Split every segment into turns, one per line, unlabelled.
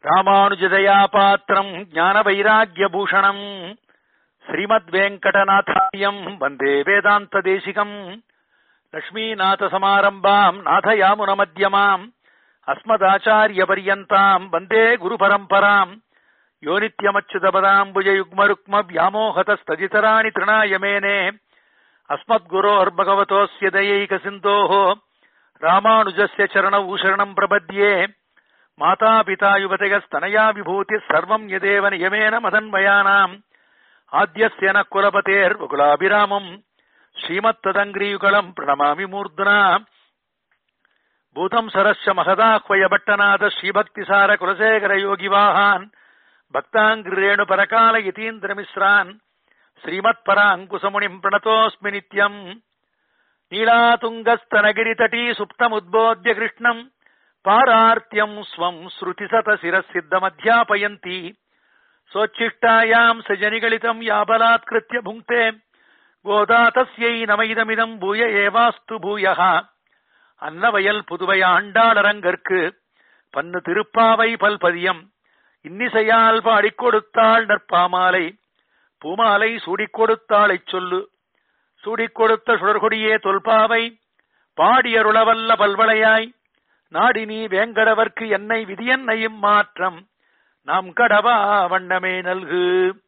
ராமானுஜதயா பாத்திரம் ஞான வைராகிய பூஷணம் ஸ்ரீமத் வெங்கடநாதாரியம் வந்தே வேதாந்த தேசிகம் லட்சுமீநாத சமாரம்பாம் நாதயாமுன மத்தியமாம் அஸ்மதாச்சாரிய பரியந்தாம் வந்தே குரு பரம்பராம் யோ நித்யமச்சுதபதாம்புஜ யுக்ம ருக்ம வியாமோகதஸ்ததிதராணி திருணாய மேனே अस्मद्गुरोर्भगवतोऽस्य दयैकसिन्धोः रामानुजस्य चरणौ शरणम् प्रपद्ये मातापिता युवतयस्तनया विभूतिः सर्वम् यदेव नियमेन मदन्वयानाम् आद्यस्य नः कुलपतेर्वकुलाभिरामम् श्रीमत्तदङ्ग्रीयुगलम् प्रणमामि मूर्ध्ना भूतम् सरस्य महदाह्वयभट्टनाथ श्रीभक्तिसार कुलशेखरयोगिवाहान् भक्ताङ्ग्रेणुपरकाल यतीन्द्रमिश्रान् श्रीमत्पराङ्कुशमुनिम् प्रणतोऽस्मि नित्यम् नीलातुङ्गस्तनगिरितटी सुप्तमुद्बोध्य कृष्णम् पारार्त्यम् स्वम् श्रुतिसतशिरसिद्धमध्यापयन्ती सोच्छिष्टायाम् सजनिगलितम् याबलात्कृत्य भुङ्क्ते गोदा तस्यै नमैदमिदम् भूय एवास्तु भूयः அன்னவயல் புதுவை ஆண்டாளரங்கற்கு பன்னு திருப்பாவை பல்பதியம் இன்னிசையால் பாடிக் கொடுத்தாள் நற்பாமாலை பூமாலை சூடிக் கொடுத்தாளைச் சொல்லு சூடிக் கொடுத்த சுடர்கொடியே தொல்பாவை பாடியருளவல்ல பல்வளையாய் நாடினி வேங்கடவர்க்கு என்னை விதியன்னையும் மாற்றம் நாம் கடவா வண்ணமே நல்கு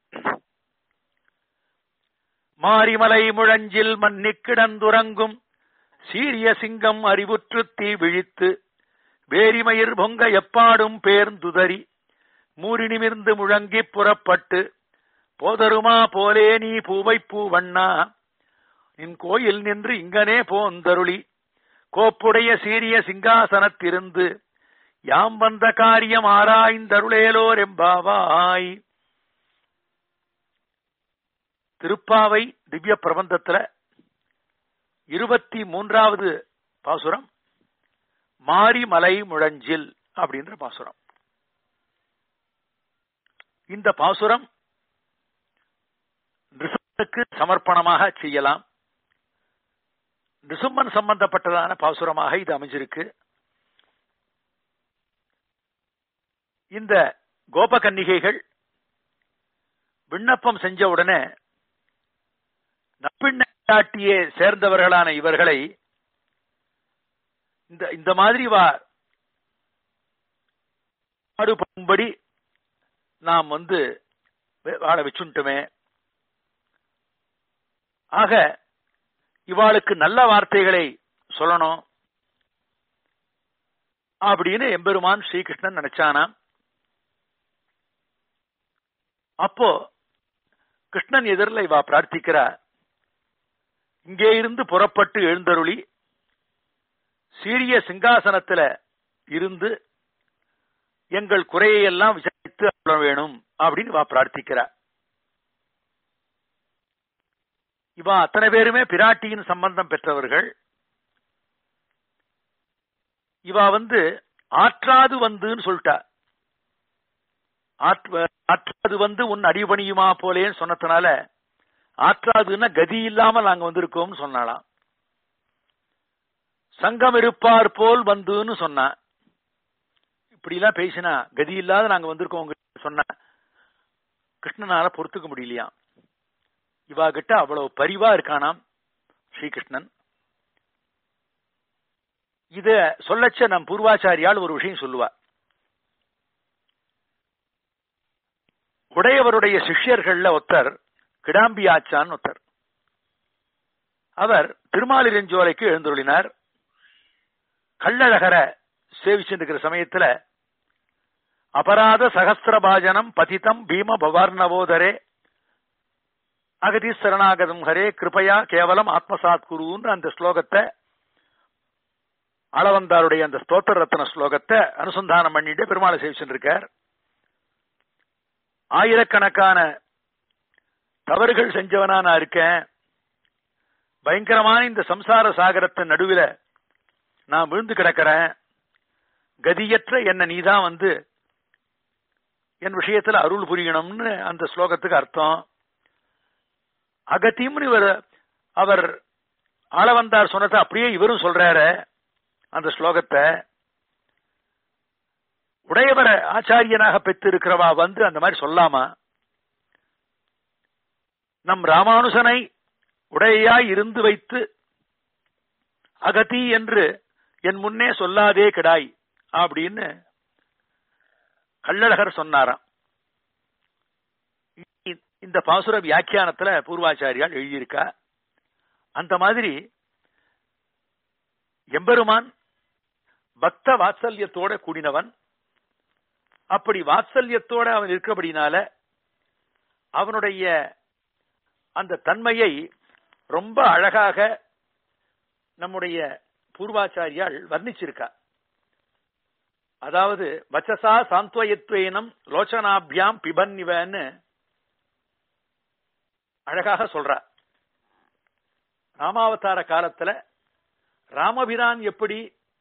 மாரிமலை முழஞ்சில் மன்னிக் கிடந்துறங்கும் சீரிய சிங்கம் அறிவுற்று தீ விழித்து வேரிமயிர் பொங்க எப்பாடும் பேர்ந்துதறி மூறி நிமிர்ந்து முழங்கிப் புறப்பட்டு போதருமா போலே நீ பூவை பூவண்ணா நின் கோயில் நின்று இங்கனே போந்தருளி கோப்புடைய சீரிய சிங்காசனத்திருந்து யாம் வந்த காரியம் ஆராய்ந்தருளேலோர் எம்பாவாய் திருப்பாவை திவ்ய பிரபந்தத்துல இருபத்தி மூன்றாவது பாசுரம் மாரிமலை முழஞ்சில் அப்படின்ற பாசுரம் இந்த பாசுரம் நிருசம்மனுக்கு சமர்ப்பணமாக செய்யலாம் நிருசம்மன் சம்பந்தப்பட்டதான பாசுரமாக இது அமைஞ்சிருக்கு இந்த கோபகன்னிகைகள் விண்ணப்பம் செஞ்ச உடனே நப்பிண்ணாட்டியே சேர்ந்தவர்களான இவர்களை இந்த இந்த மாதிரி வா பாடுபடும்படி நாம் வந்து வாழ வச்சுட்டோமே ஆக இவாளுக்கு நல்ல வார்த்தைகளை சொல்லணும் அப்படின்னு எம்பெருமான் ஸ்ரீகிருஷ்ணன் நினைச்சானாம் அப்போ கிருஷ்ணன் எதிரில் இவா பிரார்த்திக்கிறா இங்கே இருந்து புறப்பட்டு எழுந்தருளி சீரிய சிங்காசனத்துல இருந்து எங்கள் குறையெல்லாம் விசாரித்து அருள வேணும் அப்படின்னு இவா பிரார்த்திக்கிறா இவா அத்தனை பேருமே பிராட்டியின் சம்பந்தம் பெற்றவர்கள் இவா வந்து ஆற்றாது வந்துன்னு சொல்லிட்டா ஆற்றாது வந்து உன் அடிபணியுமா போலேன்னு சொன்னதுனால ஆற்றாதுன்னா கதி இல்லாமல் நாங்க வந்திருக்கோம்னு சொன்னாலாம் சங்கம் இருப்பார் போல் வந்துன்னு சொன்னா இப்படி எல்லாம் பேசினா கதி இல்லாத நாங்க வந்திருக்கோம் சொன்ன கிருஷ்ணனால பொறுத்துக்க முடியலையா இவா கிட்ட அவ்வளவு பரிவா இருக்கானாம் ஸ்ரீகிருஷ்ணன் இத சொல்லச்ச நம் பூர்வாச்சாரியால் ஒரு விஷயம் சொல்லுவா உடையவருடைய சிஷ்யர்கள்ல ஒருத்தர் கிடாம்பி ஆச்சான் ஒருத்தர் அவர் திருமாலிரஞ்சோலைக்கு எழுந்துள்ளினார் கள்ளழகரை சேவிச்சிருக்கிற சமயத்துல அபராத சகசிரபாஜனம் பதிதம் பீம பவார்ணவோதரே அகதி சரணாகதம் ஹரே கிருபையா கேவலம் ஆத்மசாத் குருன்னு அந்த ஸ்லோகத்தை அளவந்தாருடைய அந்த ஸ்தோத்திர ரத்ன ஸ்லோகத்தை அனுசந்தானம் பண்ணிட்டு பெருமாளை சேவிச்சுருக்கார் ஆயிரக்கணக்கான தவறுகள் செஞ்சவனா நான் இருக்கேன் பயங்கரமான இந்த சம்சார சாகரத்தின் நடுவில் நான் விழுந்து கிடக்கிறேன் கதியற்ற என்ன நீதான் வந்து என் விஷயத்துல அருள் புரியணும்னு அந்த ஸ்லோகத்துக்கு அர்த்தம் அகத்தியம்னு இவர் அவர் ஆளவந்தார் சொன்னதை அப்படியே இவரும் சொல்றாரு அந்த ஸ்லோகத்தை உடையவர ஆச்சாரியனாக பெற்றிருக்கிறவா வந்து அந்த மாதிரி சொல்லாமா நம் ராமானுசனை உடையாய் இருந்து வைத்து அகதி என்று என் முன்னே சொல்லாதே கிடாய் அப்படின்னு கள்ளழகர் சொன்னாராம் இ- இந்த பாசுர வியாக்கியானத்துல பூர்வாச்சாரியால் எழுதியிருக்கா அந்த மாதிரி எம்பெருமான் பக்த வாத்சல்யத்தோட கூடினவன் அப்படி வாத்சல்யத்தோட அவன் இருக்கிறபடினால அவனுடைய அந்த தன்மையை ரொம்ப அழகாக நம்முடைய பூர்வாச்சாரியால் வர்ணிச்சிருக்கா அதாவது வச்சசா சாந்த்வயத்வேனம் லோச்சனாபியாம் பிபன்னிவன்னு அழகாக சொல்றா ராமாவதார காலத்துல ராமபிரான் எப்படி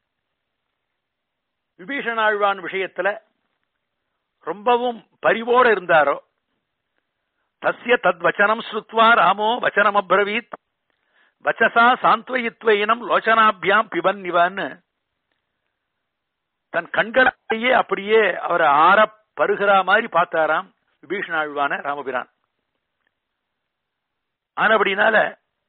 விபீஷணாழ்வான் விஷயத்துல ரொம்பவும் பரிவோடு இருந்தாரோ தஸ்ய தத் வச்சனம் ஸ்ருத்வா ராமோ வச்சனம் அப்ரவீத் வச்சசா சாந்த்வயித்வயினம் லோச்சனாபியாம் பிபன்னிவன்னு தன் கண்களையே அப்படியே அவரை ஆற பருகிற மாதிரி பார்த்தாராம் விபீஷணாழ்வான ராமபிரான் ஆனபடினால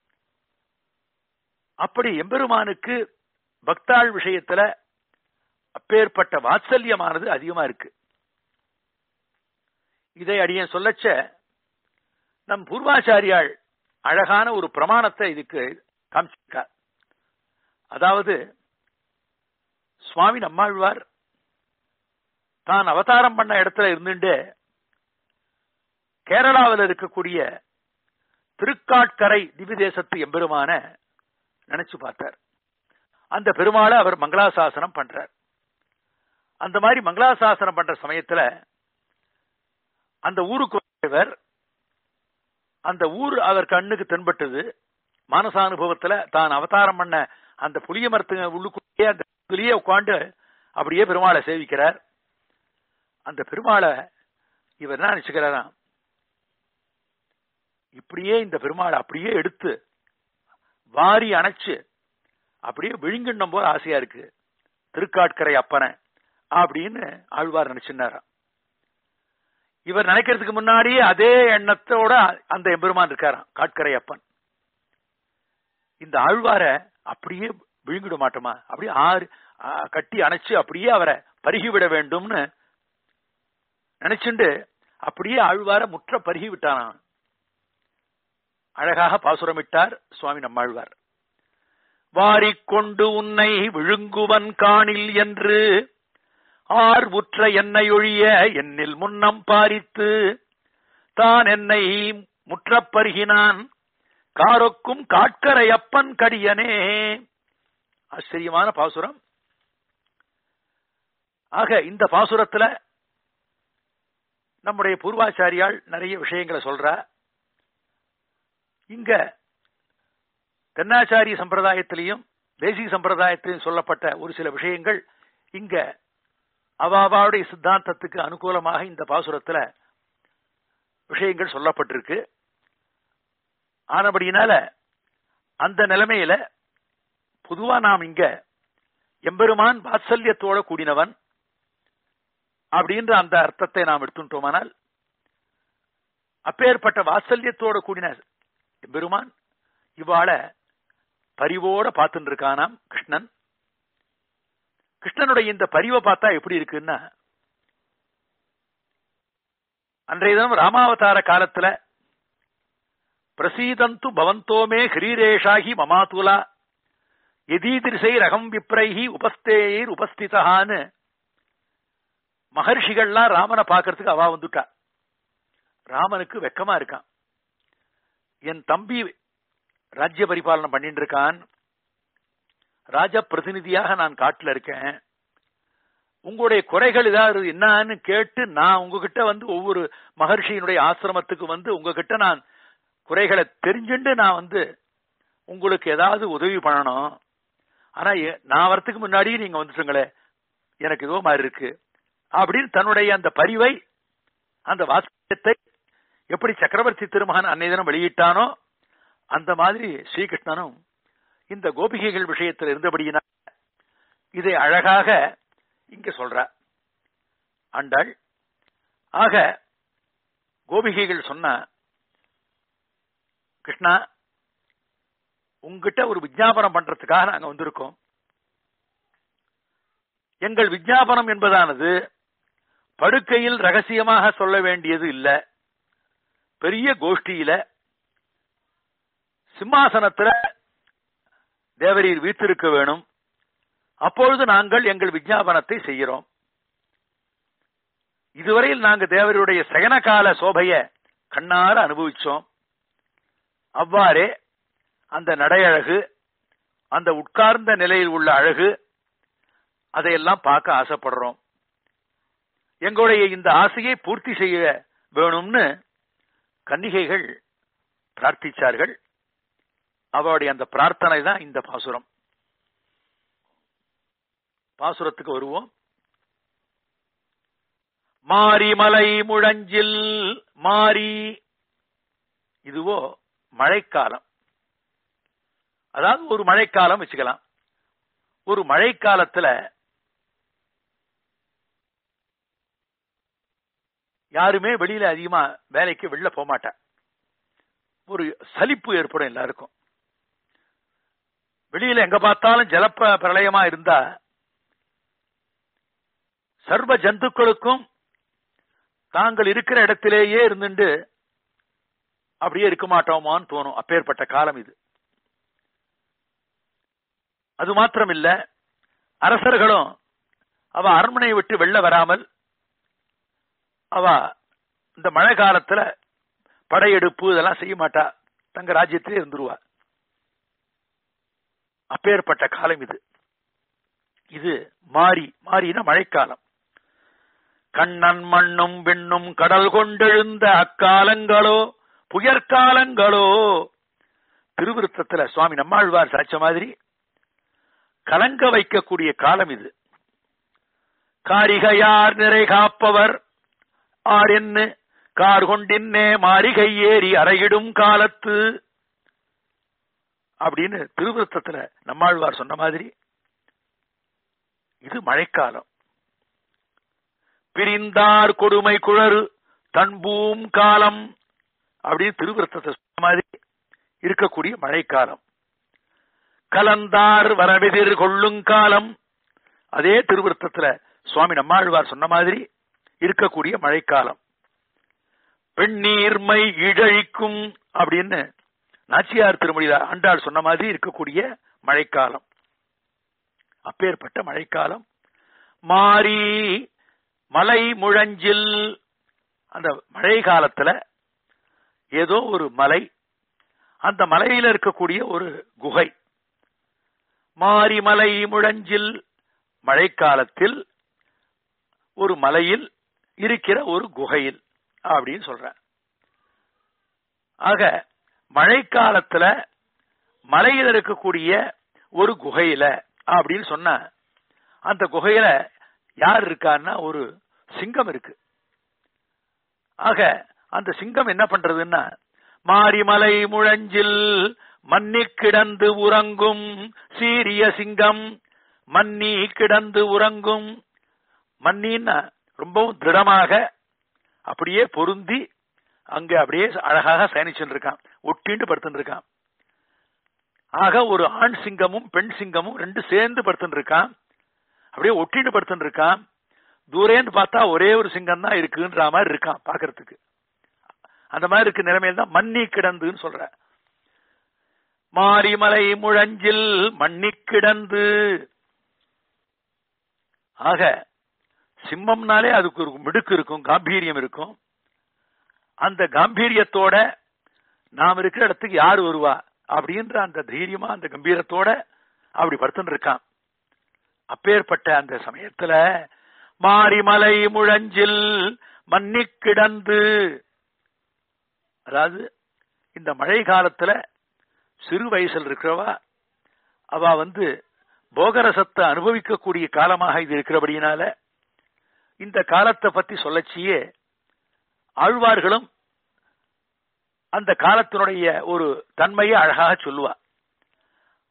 அப்படி எம்பெருமானுக்கு பக்தாள் விஷயத்துல அப்பேற்பட்ட வாத்சல்யமானது அதிகமா இருக்கு இதை அடியேன் சொல்லச்ச நம் பூர்வாச்சாரியாள் அழகான ஒரு பிரமாணத்தை இதுக்கு காமிச்சிருக்கார் அதாவது சுவாமி நம்மாழ்வார் தான் அவதாரம் பண்ண இடத்துல இருந்துட்டு கேரளாவில் இருக்கக்கூடிய திருக்காட்கரை திவ்ய தேசத்து எம்பெருமான நினைச்சு பார்த்தார் அந்த பெருமாளை அவர் மங்களாசாசனம் பண்றார் அந்த மாதிரி மங்களாசாசனம் பண்ற சமயத்துல அந்த ஊருக்கு வந்தவர் அந்த ஊர் அவர் கண்ணுக்கு தென்பட்டது மானசானுபவத்துல தான் அவதாரம் பண்ண அந்த புளிய மரத்து உள்ளுக்குள்ளேயே அந்த இதுலயே உட்காந்து அப்படியே பெருமாளை சேவிக்கிறார் அந்த பெருமாளை இவர் என்ன நினைச்சுக்கிறாராம் இப்படியே இந்த பெருமாளை அப்படியே எடுத்து வாரி அணைச்சு அப்படியே விழுங்கிண்டம் போல ஆசையா இருக்கு திருக்காட்கரை அப்பனை அப்படின்னு ஆழ்வார் நினைச்சிருந்தாராம் இவர் நினைக்கிறதுக்கு முன்னாடியே அதே எண்ணத்தோட அந்த எம்பெருமான் இருக்காராம் காட்கரை அப்பன் இந்த ஆழ்வார அப்படியே விழுங்கிட மாட்டோமா அப்படியே ஆறு ஆ, கட்டி அணைச்சு அப்படியே அவரை பருகி விட வேண்டும்னு நினைச்சுண்டு அப்படியே ஆழ்வார முற்ற பருகி விட்டானாம் அழகாக பாசுரமிட்டார் சுவாமி நம்மாழ்வார் வாரிக்கொண்டு உன்னை விழுங்குவன் காணில் என்று ஆர் உற்ற என்னை ஒழிய என்னில் முன்னம் பாரித்து தான் என்னை முற்றப் பருகினான் காரொக்கும் காட்கரையப்பன் கடியனே ஆச்சரியமான பாசுரம் ஆக இந்த பாசுரத்துல நம்முடைய பூர்வாச்சாரியால் நிறைய விஷயங்களை சொல்றா இங்க தென்னாச்சாரிய சம்பிரதாயத்திலையும் தேசிய சம்பிரதாயத்திலையும் சொல்லப்பட்ட ஒரு சில விஷயங்கள் இங்க அவாவாவுடைய சித்தாந்தத்துக்கு அனுகூலமாக இந்த பாசுரத்துல விஷயங்கள் சொல்லப்பட்டிருக்கு ஆனபடியினால அந்த நிலைமையில பொதுவா நாம் இங்க எம்பெருமான் வாத்சல்யத்தோட கூடினவன் அப்படின்ற அந்த அர்த்தத்தை நாம் எடுத்துட்டோமானால் அப்பேற்பட்ட வாத்சல்யத்தோட கூடின எம்பெருமான் இவாள பரிவோட பார்த்துட்டு இருக்கானாம் கிருஷ்ணன் கிருஷ்ணனுடைய இந்த பரிவை பார்த்தா எப்படி இருக்குன்னா அன்றைய தினம் ராமாவதார காலத்துல பிரசீதந்து பவந்தோமே ஹிரீரேஷாகி மமாதுலா எதீதிரிசை ரகம் விப்ரைஹி உபஸ்தேயர் உபஸ்திதான்னு மகர்ஷிகள்லாம் ராமனை பார்க்கறதுக்கு அவா வந்துட்டா ராமனுக்கு வெக்கமா இருக்கான் என் தம்பி ராஜ்ய பரிபாலனம் பண்ணிட்டு இருக்கான் ராஜ பிரதிநிதியாக நான் காட்டுல இருக்கேன் உங்களுடைய குறைகள் ஏதாவது என்னன்னு கேட்டு நான் உங்ககிட்ட வந்து ஒவ்வொரு மகர்ஷியினுடைய ஆசிரமத்துக்கு வந்து உங்ககிட்ட நான் குறைகளை தெரிஞ்சுண்டு நான் வந்து உங்களுக்கு ஏதாவது உதவி பண்ணணும் ஆனா எ- நான் வரத்துக்கு முன்னாடியே நீங்க வந்துட்டுங்களே எனக்கு ஏதோ மாதிரி இருக்கு அப்படின்னு தன்னுடைய அந்த பரிவை அந்த வாக்கியத்தை எப்படி சக்கரவர்த்தி திருமகன் அன்னை தினம் வெளியிட்டானோ அந்த மாதிரி ஸ்ரீகிருஷ்ணனும் இந்த கோபிகைகள் விஷயத்தில் இருந்தபடியினால் இதை அழகாக இங்க சொல்ற ஆண்டாள் ஆக கோபிகைகள் சொன்ன கிருஷ்ணா உங்ககிட்ட ஒரு விஜாபனம் பண்றதுக்காக நாங்க வந்திருக்கோம் எங்கள் விஜாபனம் என்பதானது படுக்கையில் ரகசியமாக சொல்ல வேண்டியது இல்ல பெரிய கோஷ்டியில சிம்மாசனத்துல தேவரீர் வீத்திருக்க வேணும் அப்பொழுது நாங்கள் எங்கள் விஜாபனத்தை செய்கிறோம் இதுவரையில் நாங்க தேவருடைய சயனகால சோபைய கண்ணார அனுபவிச்சோம் அவ்வாறே அந்த நடையழகு அந்த உட்கார்ந்த நிலையில் உள்ள அழகு அதையெல்லாம் பார்க்க ஆசைப்படுறோம் எங்களுடைய இந்த ஆசையை பூர்த்தி செய்ய வேணும்னு கன்னிகைகள் பிரார்த்திச்சார்கள் அவருடைய அந்த பிரார்த்தனை தான் இந்த பாசுரம் பாசுரத்துக்கு வருவோம் மாரிமலை முழஞ்சில் மாரி இதுவோ மழைக்காலம் அதாவது ஒரு மழைக்காலம் வச்சுக்கலாம் ஒரு மழைக்காலத்துல யாருமே வெளியில அதிகமா வேலைக்கு வெளில போக மாட்டா ஒரு சலிப்பு ஏற்படும் எல்லாருக்கும் வெளியில எங்க பார்த்தாலும் ஜலப்ப பிரளயமா இருந்தா சர்வ ஜந்துக்களுக்கும் தாங்கள் இருக்கிற இடத்திலேயே இருந்துட்டு அப்படியே இருக்க மாட்டோமான்னு தோணும் அப்பேற்பட்ட காலம் இது அது மாத்திரம் இல்ல அரசர்களும் அவ அரண்மனையை விட்டு வெளில வராமல் அவ இந்த மழை காலத்துல படையெடுப்பு இதெல்லாம் செய்ய மாட்டா தங்க ராஜ்யத்திலே இருந்துருவா அப்பேற்பட்ட காலம் இது இது மாறி மாறின மழைக்காலம் கண்ணன் மண்ணும் விண்ணும் கடல் கொண்டெழுந்த அக்காலங்களோ புயற்காலங்களோ திருவிருத்தத்துல சுவாமி நம்மாழ்வார் சாட்ச மாதிரி கலங்க வைக்கக்கூடிய காலம் இது காரிகையார் நிறை காப்பவர் ஆர் என்ன கார் கொண்டின்னே மாளிகை ஏறி அறையிடும் காலத்து அப்படின்னு திருவிருத்தத்துல நம்மாழ்வார் சொன்ன மாதிரி இது மழைக்காலம் பிரிந்தார் கொடுமை குழறு தன்பூம் காலம் அப்படின்னு திருவிருத்தத்தை சொன்ன மாதிரி இருக்கக்கூடிய மழைக்காலம் கலந்தார் வரவெதிர் கொள்ளுங்காலம் அதே திருவிருத்தத்துல சுவாமி நம்மாழ்வார் சொன்ன மாதிரி இருக்கக்கூடிய மழைக்காலம் பெண்ணீர்மை இழழிக்கும் அப்படின்னு நாச்சியார் திருமொழி ஆண்டாள் சொன்ன மாதிரி இருக்கக்கூடிய மழைக்காலம் அப்பேற்பட்ட மழைக்காலம் மாறி மலை முழஞ்சில் அந்த மழை காலத்துல ஏதோ ஒரு மலை அந்த மலையில இருக்கக்கூடிய ஒரு குகை மாரிமலை முழஞ்சில் மழைக்காலத்தில் ஒரு மலையில் இருக்கிற ஒரு குகையில் அப்படின்னு சொல்றேன் ஆக மழைக்காலத்துல மலையில் இருக்கக்கூடிய ஒரு குகையில அப்படின்னு சொன்ன அந்த குகையில யார் இருக்கான்னா ஒரு சிங்கம் இருக்கு ஆக அந்த சிங்கம் என்ன பண்றதுன்னா மாரிமலை முழஞ்சில் மன்னி கிடந்து உறங்கும் சீரிய சிங்கம் மன்னி கிடந்து உறங்கும் மன்னின்னா ரொம்பவும் திருடமாக அப்படியே பொருந்தி அங்க அப்படியே அழகாக சயனிச்சுட்டு இருக்கான் ஒட்டிண்டு படுத்துட்டு இருக்கான் ஆக ஒரு ஆண் சிங்கமும் பெண் சிங்கமும் ரெண்டு சேர்ந்து படுத்துட்டு இருக்கான் அப்படியே ஒட்டிண்டு படுத்துட்டு இருக்கான் தூரேந்து பார்த்தா ஒரே ஒரு சிங்கம் தான் இருக்குன்ற மாதிரி இருக்கான் பாக்குறதுக்கு அந்த மாதிரி இருக்கு நிலைமையில தான் மன்னி கிடந்துன்னு சொல்ற மாரிமலை முழஞ்சில் மண்ணி கிடந்து ஆக சிம்மம்னாலே அதுக்கு ஒரு மிடுக்கு இருக்கும் காம்பீரியம் இருக்கும் அந்த காம்பீரியத்தோட நாம் இருக்கிற இடத்துக்கு யார் வருவா அப்படின்ற அந்த தைரியமா அந்த கம்பீரத்தோட அப்படி படுத்துட்டு இருக்கான் அப்பேற்பட்ட அந்த சமயத்துல மாரிமலை முழஞ்சில் மன்னி கிடந்து அதாவது இந்த மழை காலத்துல சிறு வயசில் இருக்கிறவா அவ வந்து போகரசத்தை அனுபவிக்கக்கூடிய காலமாக இது இருக்கிறபடியினால இந்த காலத்தை பத்தி சொல்லச்சியே ஆழ்வார்களும் அந்த காலத்தினுடைய ஒரு தன்மையை அழகாக சொல்லுவா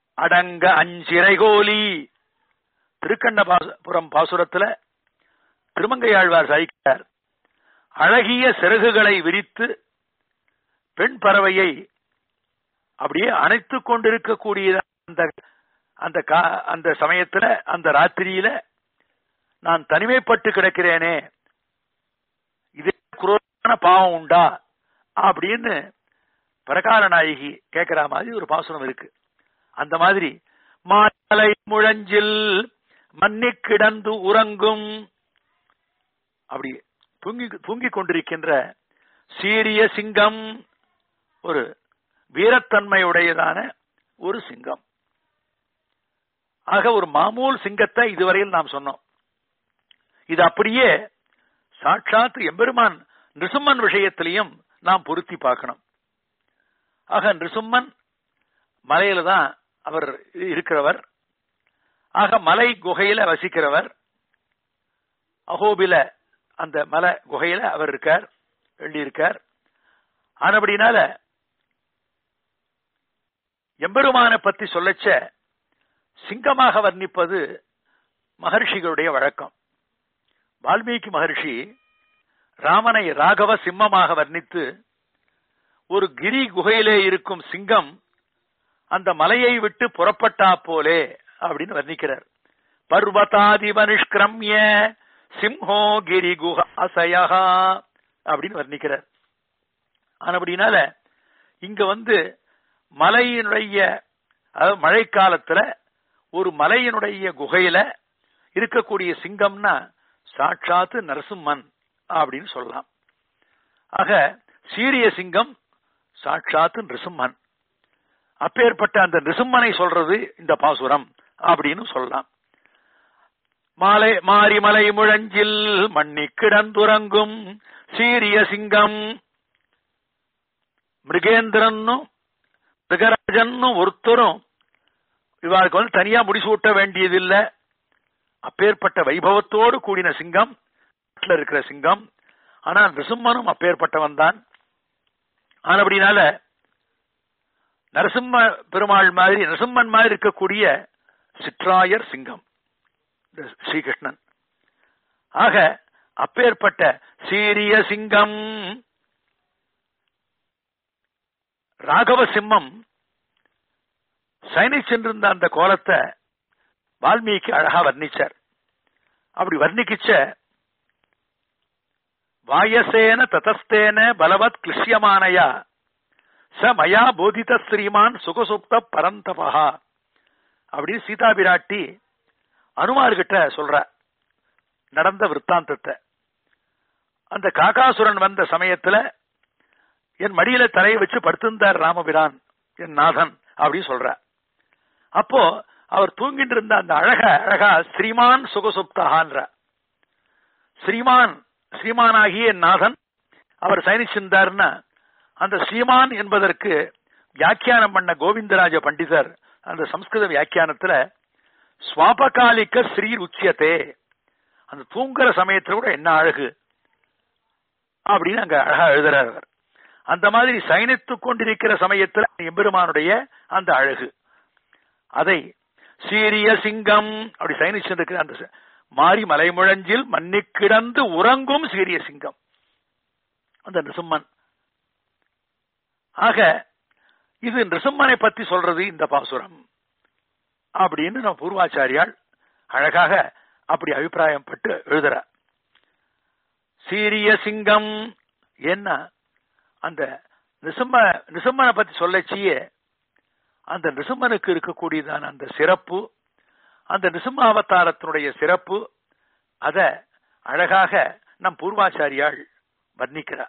அடங்க அஞ்சிறைகோலி திருக்கண்ணபுரம் பாசுரத்துல திருமங்கையாழ்வார் சாதிக்கிறார் அழகிய சிறகுகளை விரித்து பெண் பறவையை அப்படியே அணைத்துக் கொண்டிருக்கக்கூடிய அந்த அந்த கா- அந்த சமயத்துல அந்த ராத்திரியில நான் தனிமைப்பட்டு கிடக்கிறேனே இது குரோதான பாவம் உண்டா அப்படின்னு பிரகார நாயகி கேட்கிற மாதிரி ஒரு பாசனம் இருக்கு அந்த மாதிரி மாலை முழஞ்சில் மன்னி கிடந்து உறங்கும் அப்படி தூங்கி தூங்கிக் கொண்டிருக்கின்ற சீரிய சிங்கம் ஒரு வீரத்தன்மையுடையதான ஒரு சிங்கம் ஆக ஒரு மாமூல் சிங்கத்தை இதுவரையில் நாம் சொன்னோம் இது அப்படியே சாட்சாத் எம்பெருமான் நிருசும்மன் விஷயத்திலையும் நாம் பொருத்தி பார்க்கணும் ஆக நிருசும்மன் மலையில தான் அவர் இருக்கிறவர் ஆக மலை குகையில வசிக்கிறவர் அகோபில அந்த மலை குகையில அவர் இருக்கார் எழுதி இருக்கார் ஆனபடினால எம்பெருமானை பத்தி சொல்லச்ச சிங்கமாக வர்ணிப்பது மகர்ஷிகளுடைய வழக்கம் வால்மீகி மகர்ஷி ராமனை ராகவ சிம்மமாக வர்ணித்து ஒரு கிரி குகையிலே இருக்கும் சிங்கம் அந்த மலையை விட்டு புறப்பட்டா போலே அப்படின்னு வர்ணிக்கிறார் பர்வதாதி மனுஷ்கிரம்ய சிம்ஹோ கிரி குஹாசயா அப்படின்னு வர்ணிக்கிறார் ஆனபடினால இங்க வந்து மலையினுடைய அதாவது மழைக்காலத்துல ஒரு மலையினுடைய குகையில இருக்கக்கூடிய சிங்கம்னா சாட்சாத்து நரசிம்மன் அப்படின்னு சொல்லலாம் ஆக சீரிய சிங்கம் சாட்சாத்து நிருசிம்மன் அப்பேற்பட்ட அந்த நிருசிம்மனை சொல்றது இந்த பாசுரம் அப்படின்னு சொல்லலாம் மாலை மாரிமலை முழஞ்சில் மண்ணி கிடந்துறங்கும் சீரிய சிங்கம் மிருகேந்திரன்னும் மிருகராஜன்னும் ஒருத்தரும் இவாளுக்கு வந்து தனியா முடிசூட்ட வேண்டியதில்லை அப்பேற்பட்ட வைபவத்தோடு கூடின சிங்கம் நாட்டுல இருக்கிற சிங்கம் ஆனா நிருசிம்மனும் அப்பேற்பட்டவன் தான் ஆனபடினால நரசிம்ம பெருமாள் மாதிரி நரசிம்மன் மாதிரி இருக்கக்கூடிய சிற்றாயர் சிங்கம் இந்த ஸ்ரீகிருஷ்ணன் ஆக அப்பேற்பட்ட சீரிய சிங்கம் ராகவ சிம்மம் சைனை சென்றிருந்த அந்த கோலத்தை வால்மீகி அழகா வர்ணிச்சார் அப்படி வர்ணிக்கிச்ச வாயசேன ததஸ்தேன பலவத் கிளிஷ்யமானயா ச மயா போதித ஸ்ரீமான் சுகசுப்த பரந்தபா அப்படின்னு சீதா பிராட்டி அனுமார்கிட்ட சொல்ற நடந்த விற்த்தாந்தத்தை அந்த காகாசுரன் வந்த சமயத்துல என் மடியில தலையை வச்சு படுத்திருந்தார் ராமபிரான் என் நாதன் அப்படின்னு சொல்ற அப்போ அவர் தூங்கிட்டு இருந்த அந்த அழக அழகா ஸ்ரீமான் சுகசுப்தகான்ற ஸ்ரீமான் ஸ்ரீமானாகிய என் நாதன் அவர் சயனிச்சிருந்தார்னா அந்த ஸ்ரீமான் என்பதற்கு வியாக்கியானம் பண்ண கோவிந்தராஜ பண்டிதர் அந்த சம்ஸ்கிருத வியாக்கியானத்துல சுவாபகாலிக்க ஸ்ரீ உச்சியத்தே அந்த தூங்குற சமயத்துல கூட என்ன அழகு அப்படின்னு அங்க அழகா எழுதுறார் அவர் அந்த மாதிரி சயனித்துக் கொண்டிருக்கிற சமயத்துல எம்பெருமானுடைய அந்த அழகு அதை சீரிய சிங்கம் அப்படி சயனிச்சிருக்கிற அந்த ச- மாரி மலைமுழஞ்சில் மன்னி கிடந்து உறங்கும் சீரிய சிங்கம் அந்த நிசும்மன் ஆக இது நிருசிம்மனை பத்தி சொல்றது இந்த பாசுரம் அப்படின்னு நம்ம பூர்வாச்சாரியால் அழகாக அப்படி அபிப்பிராயம் பட்டு எழுதுறார் சீரிய சிங்கம் என்ன அந்த நிசும்ம நிசும்மனை பத்தி சொல்லச்சியே அந்த நிசும்மனுக்கு இருக்கக்கூடியதான அந்த சிறப்பு அந்த நிசும்ம அவதாரத்தினுடைய சிறப்பு அத அழகாக நம் பூர்வாச்சாரியால் வர்ணிக்கிறார்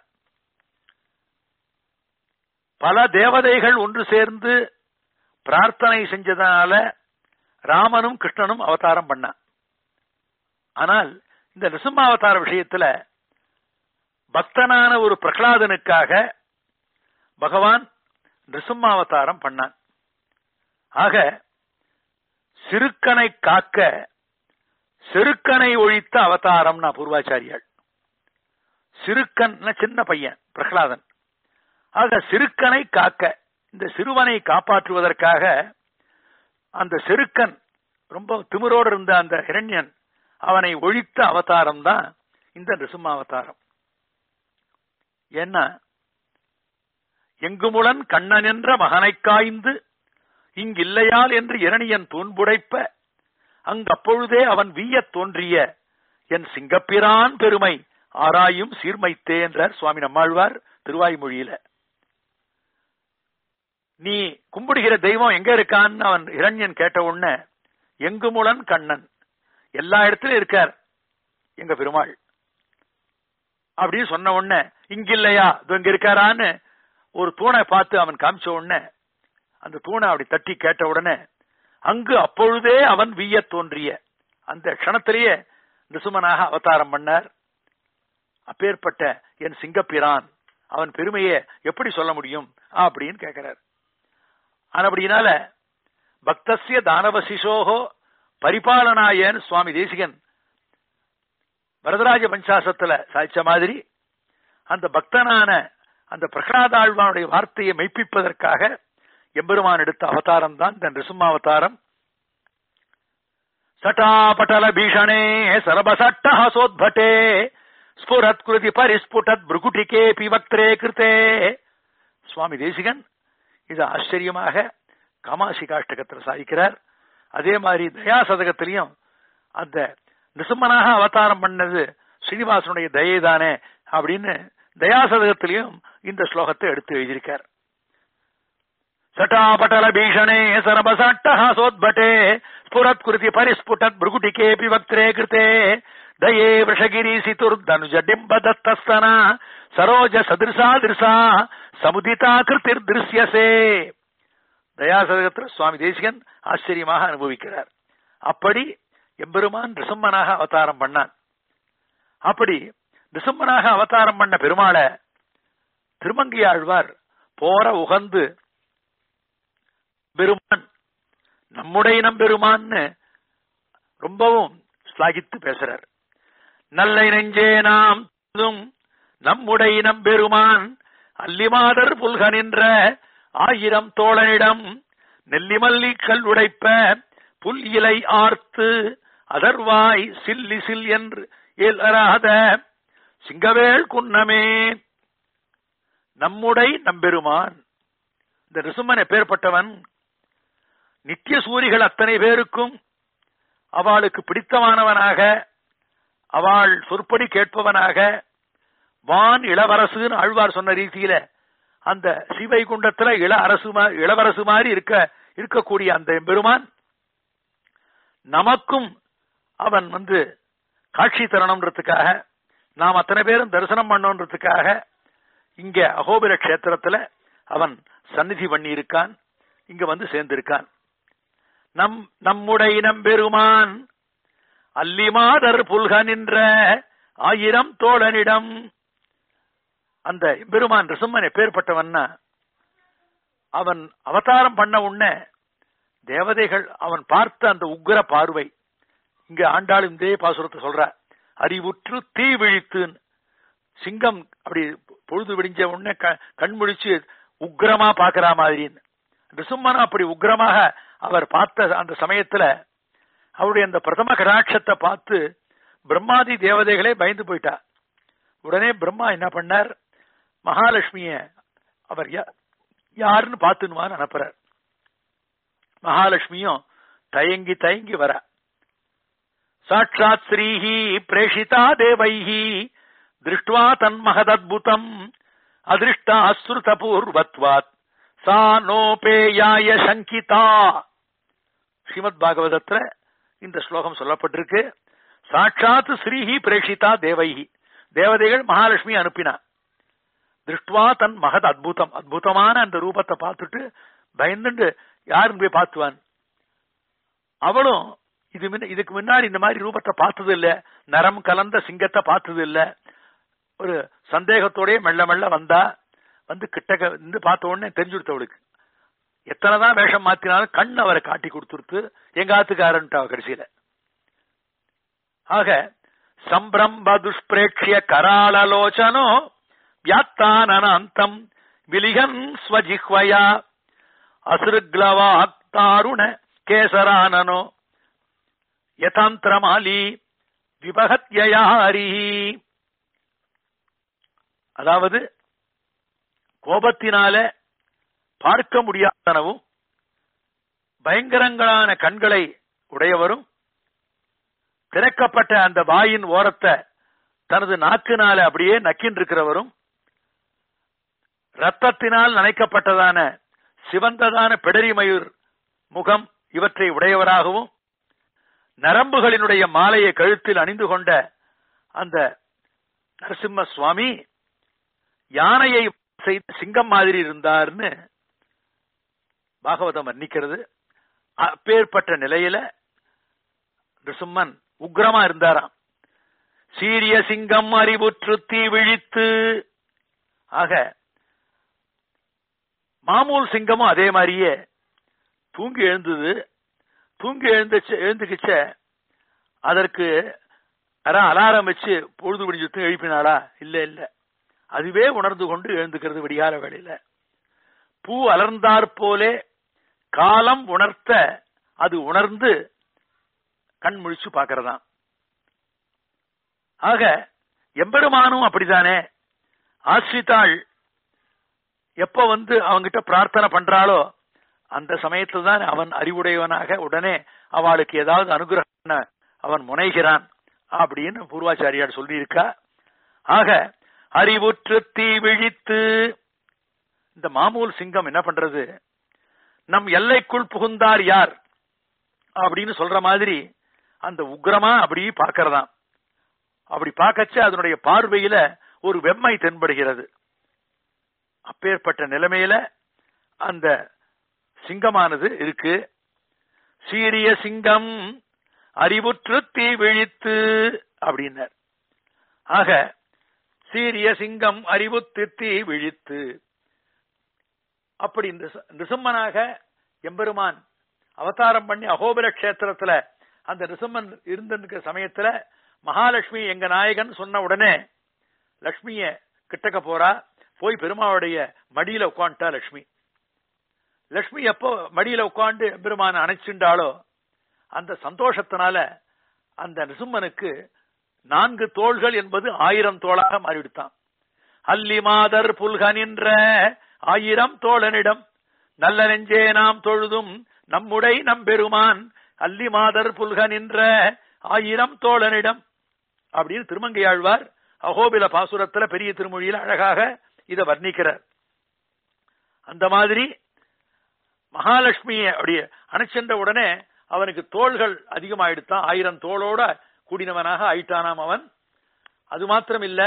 பல தேவதைகள் ஒன்று சேர்ந்து பிரார்த்தனை செஞ்சதனால ராமனும் கிருஷ்ணனும் அவதாரம் பண்ண ஆனால் இந்த நிருசிம்ம அவதார விஷயத்துல பக்தனான ஒரு பிரகலாதனுக்காக பகவான் நிருசிம்ம அவதாரம் பண்ணான் ஆக சிறுக்கனை காக்க செருக்கனை ஒழித்த அவதாரம்னா பூர்வாச்சாரியாள் சிறுக்கன் சின்ன பையன் பிரகலாதன் ஆக சிறுக்கனை காக்க இந்த சிறுவனை காப்பாற்றுவதற்காக அந்த செருக்கன் ரொம்ப திமிரோடு இருந்த அந்த இரண்யன் அவனை ஒழித்த அவதாரம் தான் இந்த நிருசிம்ம அவதாரம் ஏன்னா எங்குமுடன் கண்ணன் என்ற மகனைக் காய்ந்து இங்கில்லையால் என்று இரணியன் தூண்புடைப்ப அங்கப்பொழுதே அவன் வீயத் தோன்றிய என் சிங்கப்பிரான் பெருமை ஆராயும் சீர்மைத்தே என்றார் சுவாமி நம்மாழ்வார் திருவாய்மொழியில நீ கும்பிடுகிற தெய்வம் எங்க இருக்கான்னு அவன் இரண்யன் கேட்ட உடனே எங்குமுடன் கண்ணன் எல்லா இடத்திலும் இருக்கார் எங்க பெருமாள் அப்படின்னு சொன்ன உடனே இங்க இல்லையா இதோ இங்க இருக்காரான்னு ஒரு தூணை பார்த்து அவன் காமிச்ச உடனே அந்த தூணை அப்படி தட்டி கேட்ட உடனே அங்கு அப்பொழுதே அவன் வீய தோன்றிய அந்த க்ஷணத்திலேயே நிசுமனாக அவதாரம் பண்ணார் அப்பேற்பட்ட என் சிங்கப்பிரான் அவன் பெருமையை எப்படி சொல்ல முடியும் அப்படின்னு கேட்கிறார் ஆனபடினால பக்தசிய தானவ சிசோகோ பரிபாலனாயன்னு சுவாமி தேசிகன் வரதராஜ பஞ்சாசத்துல சாய்ச்ச மாதிரி அந்த பக்தனான அந்த பிரகலாதாழ்வானுடைய வார்த்தையை மெய்ப்பிப்பதற்காக எம்பெருமான் எடுத்த அவதாரம் தான் இந்த நிருசிம்மாவதாரம் சட்டாபட்டல பீஷணே சரபசட்டஹசோத்பட்டே ஸ்புரத் கிருதி பரிஸ்புடத் பிருகுட்டிகே பிவக்திரே கிருத்தே சுவாமி தேசிகன் இது ஆச்சரியமாக காமாசி காஷ்டகத்தில் சாதிக்கிறார் அதே மாதிரி தயாசதகத்திலையும் அந்த நிசும்மனாக அவதாரம் பண்ணது ஸ்ரீனிவாசனுடைய தயை தானே அப்படின்னு தயாசதகத்திலையும் இந்த ஸ்லோகத்தை எடுத்து எழுதியிருக்கார் சட்டாபட்டல பீஷணே சரபசட்டஹசோத்பட்டே ஸ்புரத் கிருதி பரிஸ்புடத் பிருகுட்டிகே பிவக்திரே கிருத்தே தயே விஷகிரி சிதுர்தனுஜ டிம்ப தத்தஸ்தனா சரோஜ சதிர்சா திருசா சமுதிதா கிருத்திர் திருஷ்யசே தயாசதகத்தில் சுவாமி தேசிகன் ஆச்சரியமாக அனுபவிக்கிறார் அப்படி எம்பெருமான் ரிசம்மனாக அவதாரம் பண்ணான் அப்படி ரிசம்மனாக அவதாரம் பண்ண பெருமாளை திருமங்கையாழ்வார் போற உகந்து பெருமான் நம்முடைய நம்பெருமான்னு ரொம்பவும் ஸ்லாகித்து பேசுறார் நல்ல நெஞ்சே நாம் நம்முடைய நம்பெருமான் அல்லிமாதர் புல்க நின்ற ஆயிரம் தோழனிடம் நெல்லிமல்லி கல் உடைப்ப புல் இலை ஆர்த்து அதர்வாய் சில்லி சில் என்று ஏலராத சிங்கவேள் குன்னமே நம்முடை நம்பெருமான் இந்த ரிசுமன் எப்பேற்பட்டவன் நித்திய சூரிகள் அத்தனை பேருக்கும் அவளுக்கு பிடித்தமானவனாக அவள் சொற்படி கேட்பவனாக வான் இளவரசுன்னு ஆழ்வார் சொன்ன ரீதியில அந்த சிவைகுண்டத்துல இள அரசு இளவரசு மாதிரி இருக்க இருக்கக்கூடிய அந்த பெருமான் நமக்கும் அவன் வந்து காட்சி தரணுன்றதுக்காக நாம் அத்தனை பேரும் தரிசனம் பண்ணணுன்றதுக்காக இங்க அகோபிர கஷேத்திரத்துல அவன் சந்நிதி பண்ணி இருக்கான் இங்க வந்து சேர்ந்திருக்கான் நம் நம்முடைய நம்பெருமான் அல்லிமாதர் புல்க நின்ற ஆயிரம் தோழனிடம் அந்த பெருமான் ரிசம்மன் எப்பேற்பட்டவன்னா அவன் அவதாரம் பண்ண உடனே தேவதைகள் அவன் பார்த்த அந்த உக்ர பார்வை இங்க ஆண்டாளும் இதே பாசுரத்தை சொல்ற அறிவுற்று தீ விழித்துன்னு சிங்கம் அப்படி பொழுது விடிஞ்ச உடனே கண் முழிச்சு உக்ரமா பாக்குற மாதிரின்னு ரிசும்மன் அப்படி உக்ரமாக அவர் பார்த்த அந்த சமயத்துல அவருடைய அந்த பிரதம கடாட்சத்தை பார்த்து பிரம்மாதி தேவதைகளே பயந்து போயிட்டா உடனே பிரம்மா என்ன பண்ணார் மகாலட்சுமிய அவர் யாருன்னு பார்த்துனுவான்னு அனுப்புறார் மகாலட்சுமியும் தயங்கி தயங்கி வர சாட்சாத் ஸ்ரீஹி பிரேஷிதா தேவைஹி திருஷ்டுவா தன்மகதத்புதம் அதிருஷ்டா அஸ்ருத பூர்வத்வாத் சா நோபேயாய சங்கிதா ஸ்ரீமத் பாகவதத்துல இந்த ஸ்லோகம் சொல்லப்பட்டிருக்கு சாட்சாத் ஸ்ரீஹி பிரேஷிதா தேவைஹி தேவதைகள் மகாலட்சுமி அனுப்பினா திருஷ்டுவா தன் மகத் அத்புதம் அத்புதமான அந்த ரூபத்தை பார்த்துட்டு பயந்துண்டு யாரும் போய் பார்த்துவான் அவளும் இது இதுக்கு முன்னாடி இந்த மாதிரி ரூபத்தை பார்த்தது இல்ல நரம் கலந்த சிங்கத்தை பார்த்தது இல்ல ஒரு சந்தேகத்தோடய மெல்ல மெல்ல வந்தா வந்து கிட்டக்க இருந்து பார்த்த உடனே தெரிஞ்சுடுத்தவளுக்கு எத்தனைதான் வேஷம் மாத்தினாலும் கண் அவரை காட்டி கொடுத்துருத்து எங்க ஆத்துக்காரன்ட்டு அவ கடைசியில ஆக சம்பிரம்ப துஷ்பிரேட்சிய கராளலோச்சனோ வியாத்தானந்தம் விலிகன் ஸ்வஜிஹ்வயா அசுருக்லவாக் தாருண கேசரானனோ யதாந்திரமாலி விபகத்யாரி அதாவது கோபத்தினால பார்க்க முடியாதனவும் பயங்கரங்களான கண்களை உடையவரும் திறக்கப்பட்ட அந்த வாயின் ஓரத்தை தனது நாக்கினால அப்படியே நக்கின்றிருக்கிறவரும் ரத்தத்தினால் நனைக்கப்பட்டதான சிவந்ததான பிடரிமயூர் முகம் இவற்றை உடையவராகவும் நரம்புகளினுடைய மாலையை கழுத்தில் அணிந்து கொண்ட அந்த நரசிம்ம சுவாமி யானையை செய்த சிங்கம் மாதிரி இருந்தார்னு பாகவதம் வர்ணிக்கிறது அப்பேற்பட்ட நிலையில நிருசிம்மன் உக்ரமா இருந்தாராம் சீரிய சிங்கம் அறிவுற்று தீ விழித்து ஆக மாமூல் சிங்கமும் அதே மாதிரியே தூங்கி எழுந்தது தூங்கி எழுந்துச்சு எழுந்துக்கிச்ச அதற்கு அதான் அலாரம் வச்சு பொழுது விடிஞ்சுத்து எழுப்பினாளா இல்ல இல்ல அதுவே உணர்ந்து கொண்டு எழுந்துக்கிறது விடிகால வேளையில பூ அலர்ந்தாற் போலே காலம் உணர்த்த அது உணர்ந்து கண் முழிச்சு பாக்கிறதாம் ஆக எம்பெருமானும் அப்படித்தானே ஆசிரித்தாள் எப்ப வந்து அவங்கிட்ட பிரார்த்தனை பண்றாளோ அந்த சமயத்துல தான் அவன் அறிவுடையவனாக உடனே அவளுக்கு ஏதாவது அனுகிரகம் அவன் முனைகிறான் அப்படின்னு பூர்வாச்சாரியார் சொல்லியிருக்கா ஆக அறிவுற்று தீ விழித்து இந்த மாமூல் சிங்கம் என்ன பண்றது நம் எல்லைக்குள் புகுந்தார் யார் அப்படின்னு சொல்ற மாதிரி அந்த உக்ரமா அப்படி பார்க்கறதாம் அப்படி பார்க்கச்ச அதனுடைய பார்வையில ஒரு வெம்மை தென்படுகிறது அப்பேற்பட்ட நிலைமையில அந்த சிங்கமானது இருக்கு சீரிய சிங்கம் அறிவுற்று தீ விழித்து அப்படின்னார் ஆக சீரிய சிங்கம் அறிவுத்து தீ விழித்து அப்படி நிருசிம்மனாக எம்பெருமான் அவதாரம் பண்ணி அகோபர கஷேத்திரத்துல அந்த நிருசிம்மன் இருந்திருக்கிற சமயத்துல மகாலட்சுமி எங்க நாயகன் சொன்ன உடனே லட்சுமிய கிட்டக்க போறா போய் பெருமாவுடைய மடியில உட்காந்துட்டா லட்சுமி லட்சுமி எப்போ மடியில உட்காந்து பெருமான அணைச்சுண்டாலோ அந்த சந்தோஷத்தினால அந்த நிசும்மனுக்கு நான்கு தோள்கள் என்பது ஆயிரம் தோளாக மாறிவிடுத்தான் அல்லி மாதர் புல்கனின்ற ஆயிரம் தோழனிடம் நல்ல நெஞ்சே நாம் தொழுதும் நம்முடை நம்பெருமான் அல்லி மாதர் புல்கனின்ற ஆயிரம் தோழனிடம் அப்படின்னு திருமங்கையாழ்வார் அகோபில பாசுரத்துல பெரிய திருமொழியில அழகாக இதை வர்ணிக்கிறார் அந்த மாதிரி மகாலட்சுமியை அப்படியே அணைச்சென்ற உடனே அவனுக்கு தோள்கள் அதிகமாயிடுத்தான் ஆயிரம் தோளோட கூடினவனாக ஆயிட்டானாம் அவன் அது மாத்திரம் இல்ல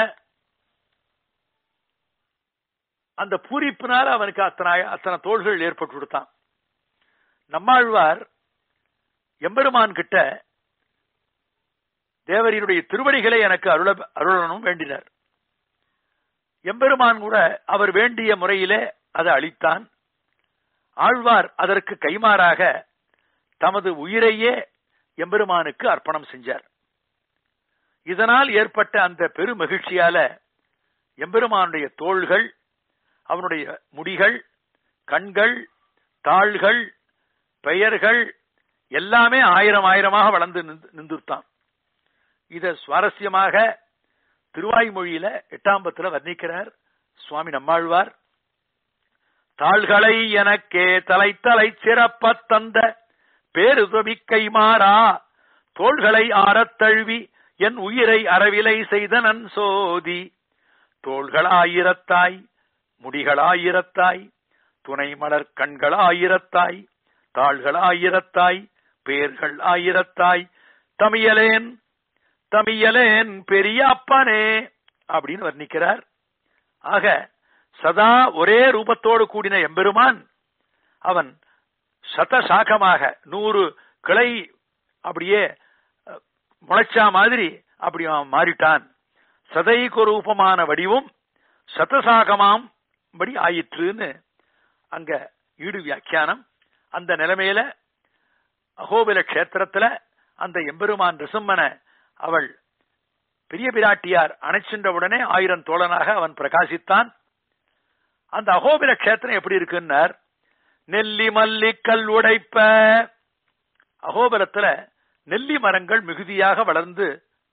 அந்த பூரிப்பினால அவனுக்கு அத்தனை அத்தனை தோள்கள் ஏற்பட்டு கொடுத்தான் நம்மாழ்வார் எம்பெருமான் கிட்ட தேவரினுடைய திருவடிகளை எனக்கு அருள அருளனும் வேண்டினார் எம்பெருமான் கூட அவர் வேண்டிய முறையிலே அதை அளித்தான் ஆழ்வார் அதற்கு கைமாறாக தமது உயிரையே எம்பெருமானுக்கு அர்ப்பணம் செஞ்சார் இதனால் ஏற்பட்ட அந்த பெரு மகிழ்ச்சியால எம்பெருமானுடைய தோள்கள் அவனுடைய முடிகள் கண்கள் தாள்கள் பெயர்கள் எல்லாமே ஆயிரம் ஆயிரமாக வளர்ந்து நின்றுத்தான் இத சுவாரஸ்யமாக திருவாய்மொழியில எட்டாம் பத்துல வர்ணிக்கிறார் சுவாமி நம்மாழ்வார் தாள்களை எனக்கே தலை தலை சிறப்ப தந்த பேருதவிக்கை மாறா தோள்களை ஆறத் தழுவி என் உயிரை அறவிலை செய்த நன் சோதி தோள்களாயிரத்தாய் முடிகளாயிரத்தாய் துணை மலர் கண்களாயிரத்தாய் தாள்களாயிரத்தாய் பேர்கள் ஆயிரத்தாய் தமியலேன் தமியலேன் பெரிய அப்பனே அப்படின்னு வர்ணிக்கிறார் ஆக சதா ஒரே ரூபத்தோடு கூடின எம்பெருமான் அவன் சத சாகமாக நூறு கிளை அப்படியே முளைச்சா மாதிரி அப்படி அவன் மாறிட்டான் சதைக்கு ரூபமான வடிவும் சதசாகமாம் படி ஆயிற்றுன்னு அங்க ஈடு வியாக்கியானம் அந்த நிலைமையில அகோபில கஷேத்திரத்துல அந்த எம்பெருமான் ரிசம்மன அவள் பெரிய பிராட்டியார் அணைச்சின்ற உடனே ஆயிரம் தோழனாக அவன் பிரகாசித்தான் அந்த அகோபில கஷேத்திரம் எப்படி இருக்குன்னார் நெல்லி மல்லி கல் உடைப்ப அகோபலத்துல நெல்லி மரங்கள் மிகுதியாக வளர்ந்து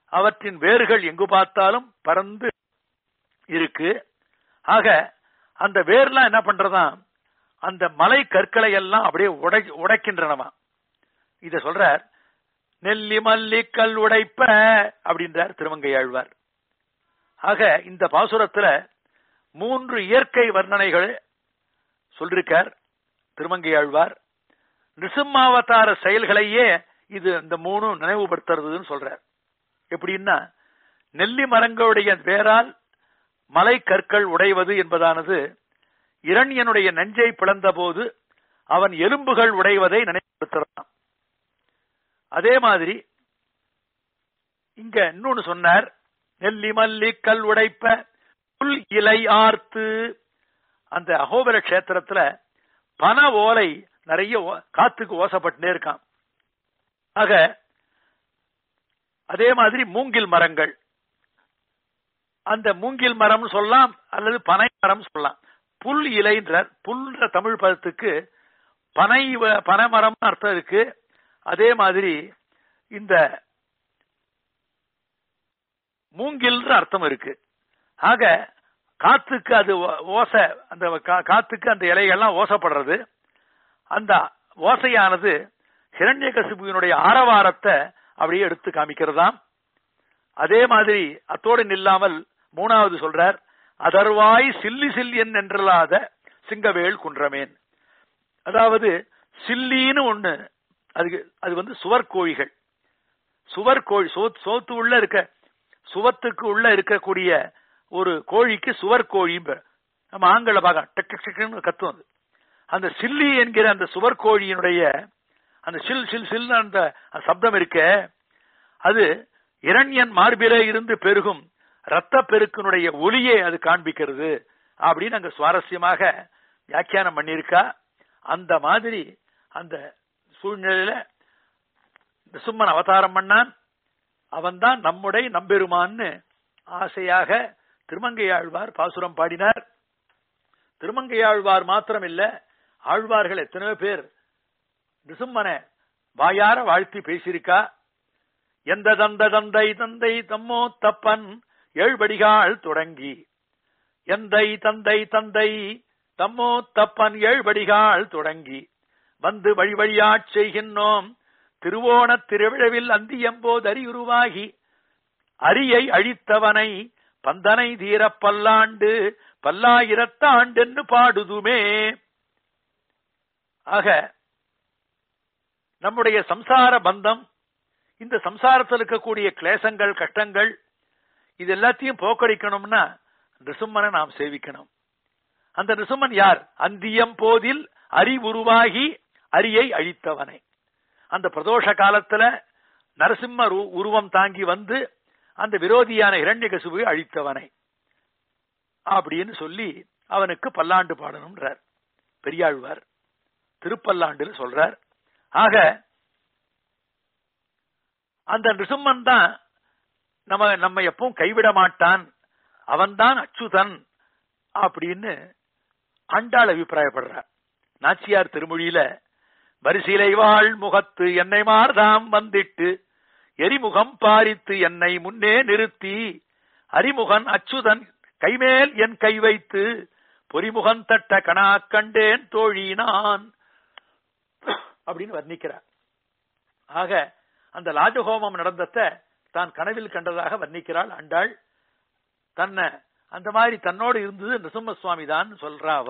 அவற்றின் வேர்கள் எங்கு பார்த்தாலும் பறந்து இருக்கு ஆக அந்த வேர்லாம் என்ன பண்றதாம் அந்த மலை கற்களை எல்லாம் அப்படியே உடை உடைக்கின்றனவா இத சொல்றார் நெல்லி மல்லி கல் உடைப்ப அப்படின்றார் திருமங்கையாழ்வார் ஆக இந்த பாசுரத்துல மூன்று இயற்கை வர்ணனைகள் சொல்லிருக்கார் திருமங்கையாழ்வார் நிசிம்மாவதார செயல்களையே இது இந்த மூணு நினைவுபடுத்துறதுன்னு சொல்றார் எப்படின்னா நெல்லி மரங்களுடைய வேரால் மலை கற்கள் உடைவது என்பதானது இரண்யனுடைய நெஞ்சை பிளந்த போது அவன் எலும்புகள் உடைவதை நினைவுபடுத்துறான் அதே மாதிரி இங்க இன்னொன்னு சொன்னார் நெல்லி மல்லி கல் உடைப்ப புல் இலை ஆர்த்து அந்த அகோபர கஷேத்திரத்துல பன ஓலை நிறைய ஓ- காத்துக்கு ஓசப்பட்டுனே இருக்கான் ஆக அதே மாதிரி மூங்கில் மரங்கள் அந்த மூங்கில் மரம் சொல்லலாம் அல்லது பனை மரம் சொல்லலாம் புல் இலைன்றார் புல்ன்ற தமிழ் பதத்துக்கு பனை வ- பனைமரம் அர்த்தம் இருக்கு அதே மாதிரி இந்த மூங்கில்ன்ற அர்த்தம் இருக்கு ஆக காத்துக்கு அது ஓ- ஓசை அந்த கா- காத்துக்கு அந்த இலைகள்லாம் ஓசைப்படுறது அந்த ஓசையானது ஹிரண்யகசிபுவினுடைய ஆரவாரத்தை அப்படியே எடுத்து காமிக்கிறதாம் அதே மாதிரி அத்தோடு நில்லாமல் மூணாவது சொல்றார் அதர்வாய் சில்லி சில்லியன் என்றலாத சிங்கவேல் குன்றமேன் அதாவது சில்லின்னு ஒண்ணு அதுக்கு அது வந்து சுவர் கோழிகள் சுவர் கோழி சோத் சோத்து உள்ள இருக்க சுவத்துக்கு உள்ள இருக்கக்கூடிய ஒரு கோழிக்கு சுவர் கோழி நம்ம ஆண்களை பார்க்க டக் டக் டக்குன்னு கத்தும் அது அந்த சில்லி என்கிற அந்த சுவர் கோழியினுடைய அந்த சில் சில் சில் அந்த சப்தம் இருக்க அது இரண்யன் மார்பிலே இருந்து பெருகும் ரத்த பெருக்கினுடைய ஒளியை அது காண்பிக்கிறது அப்படின்னு அங்க சுவாரஸ்யமாக வியாக்கியானம் பண்ணியிருக்கா அந்த மாதிரி அந்த சூழ்நிலையில நிசும்மன் அவதாரம் பண்ணான் அவன்தான் நம்முடைய நம்பெருமான்னு ஆசையாக திருமங்கையாழ்வார் பாசுரம் பாடினார் திருமங்கையாழ்வார் மாத்திரம் இல்ல ஆழ்வார்கள் எத்தனையோ பேர் நிசும்மனை வாயார வாழ்த்தி பேசியிருக்கா எந்த தந்த தந்தை தந்தை தம்மோ தப்பன் ஏழ்படிகால் தொடங்கி எந்தை தந்தை தந்தை தம்மோ தப்பன் ஏழ்படிகால் தொடங்கி வந்து வழி வழியாட் செய்கின்றோம் திருவோணத் திருவிழவில் அந்தியம்போது அறியுருவாகி அரியை அழித்தவனை பந்தனை தீரப் பல்லாண்டு பல்லாயிரத்தாண்டென்று பாடுதுமே ஆக நம்முடைய சம்சார பந்தம் இந்த சம்சாரத்தில் இருக்கக்கூடிய கிளேசங்கள் கஷ்டங்கள் இது எல்லாத்தையும் போக்கடிக்கணும்னா நிருசும்மனை நாம் சேவிக்கணும் அந்த நிருசும்மன் யார் அந்தியம் போதில் அரி உருவாகி அரியை அழித்தவனை அந்த பிரதோஷ காலத்துல நரசிம்ம ரு- உருவம் தாங்கி வந்து அந்த விரோதியான இரண்யகசுவை அழித்தவனை அப்படின்னு சொல்லி அவனுக்கு பல்லாண்டு பாடணும்ன்றார் பெரியாழ்வார் திருப்பல்லாண்டுன்னு சொல்றார் ஆக அந்த நிருசிம்மன் தான் நம்ம நம்ம எப்பவும் கைவிட மாட்டான் அவன்தான் அச்சுதன் அப்படின்னு ஆண்டாள் அபிப்பிராயப்படுறார் நாச்சியார் திருமொழியில வரிசிலை வாழ் முகத்து என்னை மார்தாம் வந்திட்டு எரிமுகம் பாரித்து என்னை முன்னே நிறுத்தி அரிமுகன் அச்சுதன் கைமேல் என் கை வைத்து பொறிமுகன் தட்ட கணா கண்டேன் தோழி நான் அப்படின்னு வர்ணிக்கிறார் ஆக அந்த லாஜஹோமம் நடந்தத தான் கனவில் கண்டதாக வர்ணிக்கிறாள் அண்டாள் தன்னை அந்த மாதிரி தன்னோடு இருந்தது நிருசிம்ம சுவாமி தான் சொல்றா அவ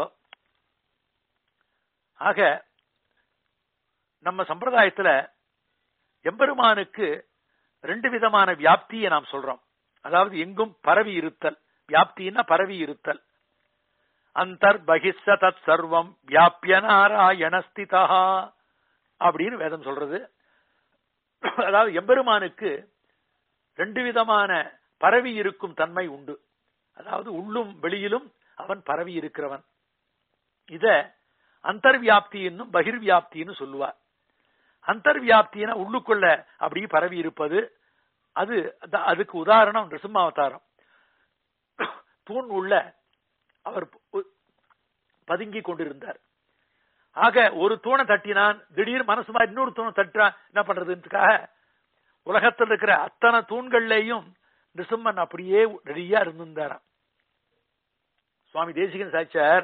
ஆக நம்ம சம்பிரதாயத்துல எம்பெருமானுக்கு ரெண்டு விதமான வியாப்தியை நாம் சொல்றோம் அதாவது எங்கும் பரவி இருத்தல் வியாப்தின்னா பரவி இருத்தல் அந்தர் பகிஸ்ஸ தத் சர்வம் வியாபிய நாராயணஸ்திதா அப்படின்னு வேதம் சொல்றது அதாவது எம்பெருமானுக்கு ரெண்டு விதமான பரவி இருக்கும் தன்மை உண்டு அதாவது உள்ளும் வெளியிலும் அவன் பரவி இருக்கிறவன் இத அந்தர்வியாப்தி என்னும் பகிர்வியாப்தின்னு சொல்லுவார் அந்தர்வியாப்தினா உள்ளுக்குள்ள அப்படி பரவி இருப்பது அது அத- அதுக்கு உதாரணம் நிருசிம்மாவதாரம் தூண் உள்ள அவர் பு- பதுங்கி கொண்டிருந்தார் ஆக ஒரு தூணை தட்டினான் திடீர் மனசு மாதிரி இன்னொரு தூணை தட்டுறான் என்ன பண்றதுன்றதுக்காக உலகத்தில் இருக்கிற அத்தனை தூண்கள்லேயும் நிருசிம்மன் அப்படியே ரெடியா இருந்திருந்தாராம் சுவாமி தேசிகன் சாச்சார்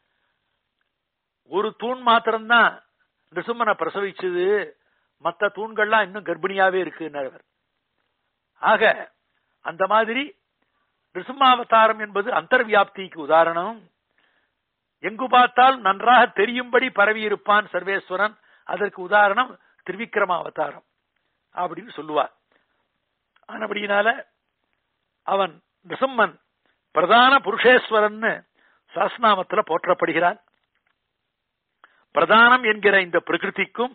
ஒரு தூண் மாத்திரம்தான் நிருசிம்மனை பிரசவிச்சது மத்த தூண்கள்லாம் இன்னும் கர்ப்பிணியாவே இருக்குன்னார் அவர் ஆக அந்த மாதிரி நிருசிம்மாவதாரம் என்பது அந்தர்வியாப்திக்கு உதாரணம் எங்கு பார்த்தால் நன்றாக தெரியும்படி பரவி இருப்பான் சர்வேஸ்வரன் அதற்கு உதாரணம் திருவிக்கிரம அவதாரம் அப்படின்னு சொல்லுவார் ஆனபடியினால அவன் நிருசிம்மன் பிரதான புருஷேஸ்வரன் சாஸ்நாமத்துல போற்றப்படுகிறான் பிரதானம் என்கிற இந்த பிரகிருதிக்கும்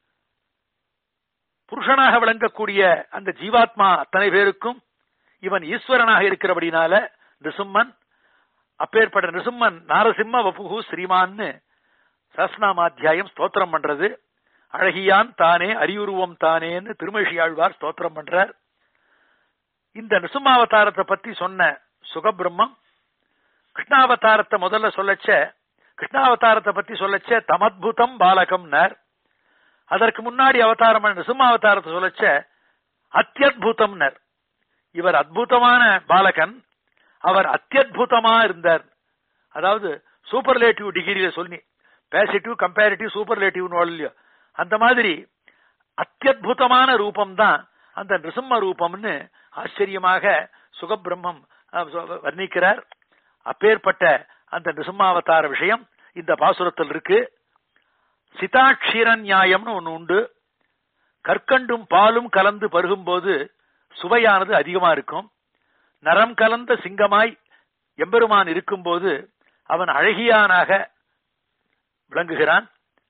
புருஷனாக விளங்கக்கூடிய அந்த ஜீவாத்மா அத்தனை பேருக்கும் இவன் ஈஸ்வரனாக இருக்கிறபடினால நிருசிம்மன் அப்பேற்பட்ட நிருசிம்மன் நாரசிம்ம வபுகு ஸ்ரீமான்னு சஸ்நாமாத்தியாயம் ஸ்தோத்திரம் பண்றது அழகியான் தானே அரியுருவம் தானேன்னு திருமழியாழ்வார் ஸ்தோத்திரம் பண்றார் இந்த நிருசிம்மாவதாரத்தை பத்தி சொன்ன சுகபிரம்மம் கிருஷ்ணாவதாரத்தை முதல்ல சொல்லச்ச கிருஷ்ணாவதாரத்தை பத்தி சொல்லச்ச தமத்புதம் பாலகம்னர் அதற்கு முன்னாடி அவதாரம் நிருசிம்மாவதாரத்தை சொல்லச்ச அத்தியுதம்னர் இவர் அற்புதமான பாலகன் அவர் அத்தியுதமா இருந்தார் அதாவது சூப்பர்லேட்டிவ் டிகிரியில சொல்லி பேசிட்டிவ் கம்பேரிட்டிவ் சூப்பர்லேட்டிவ் இல்லையோ அந்த மாதிரி அத்தியுதமான ரூபம் தான் அந்த நிருசிம்ம ரூபம்னு ஆச்சரியமாக சுகபிரம்மம் வர்ணிக்கிறார் அப்பேற்பட்ட அந்த நிருசிம்மாவதார விஷயம் இந்த பாசுரத்தில் இருக்கு சிதாட்சிர நியாயம்னு ஒண்ணு உண்டு கற்கண்டும் பாலும் கலந்து பருகும்போது சுவையானது அதிகமா இருக்கும் நரம் கலந்த சிங்கமாய் எம்பெருமான் இருக்கும்போது அவன் அழகியானாக விளங்குகிறான்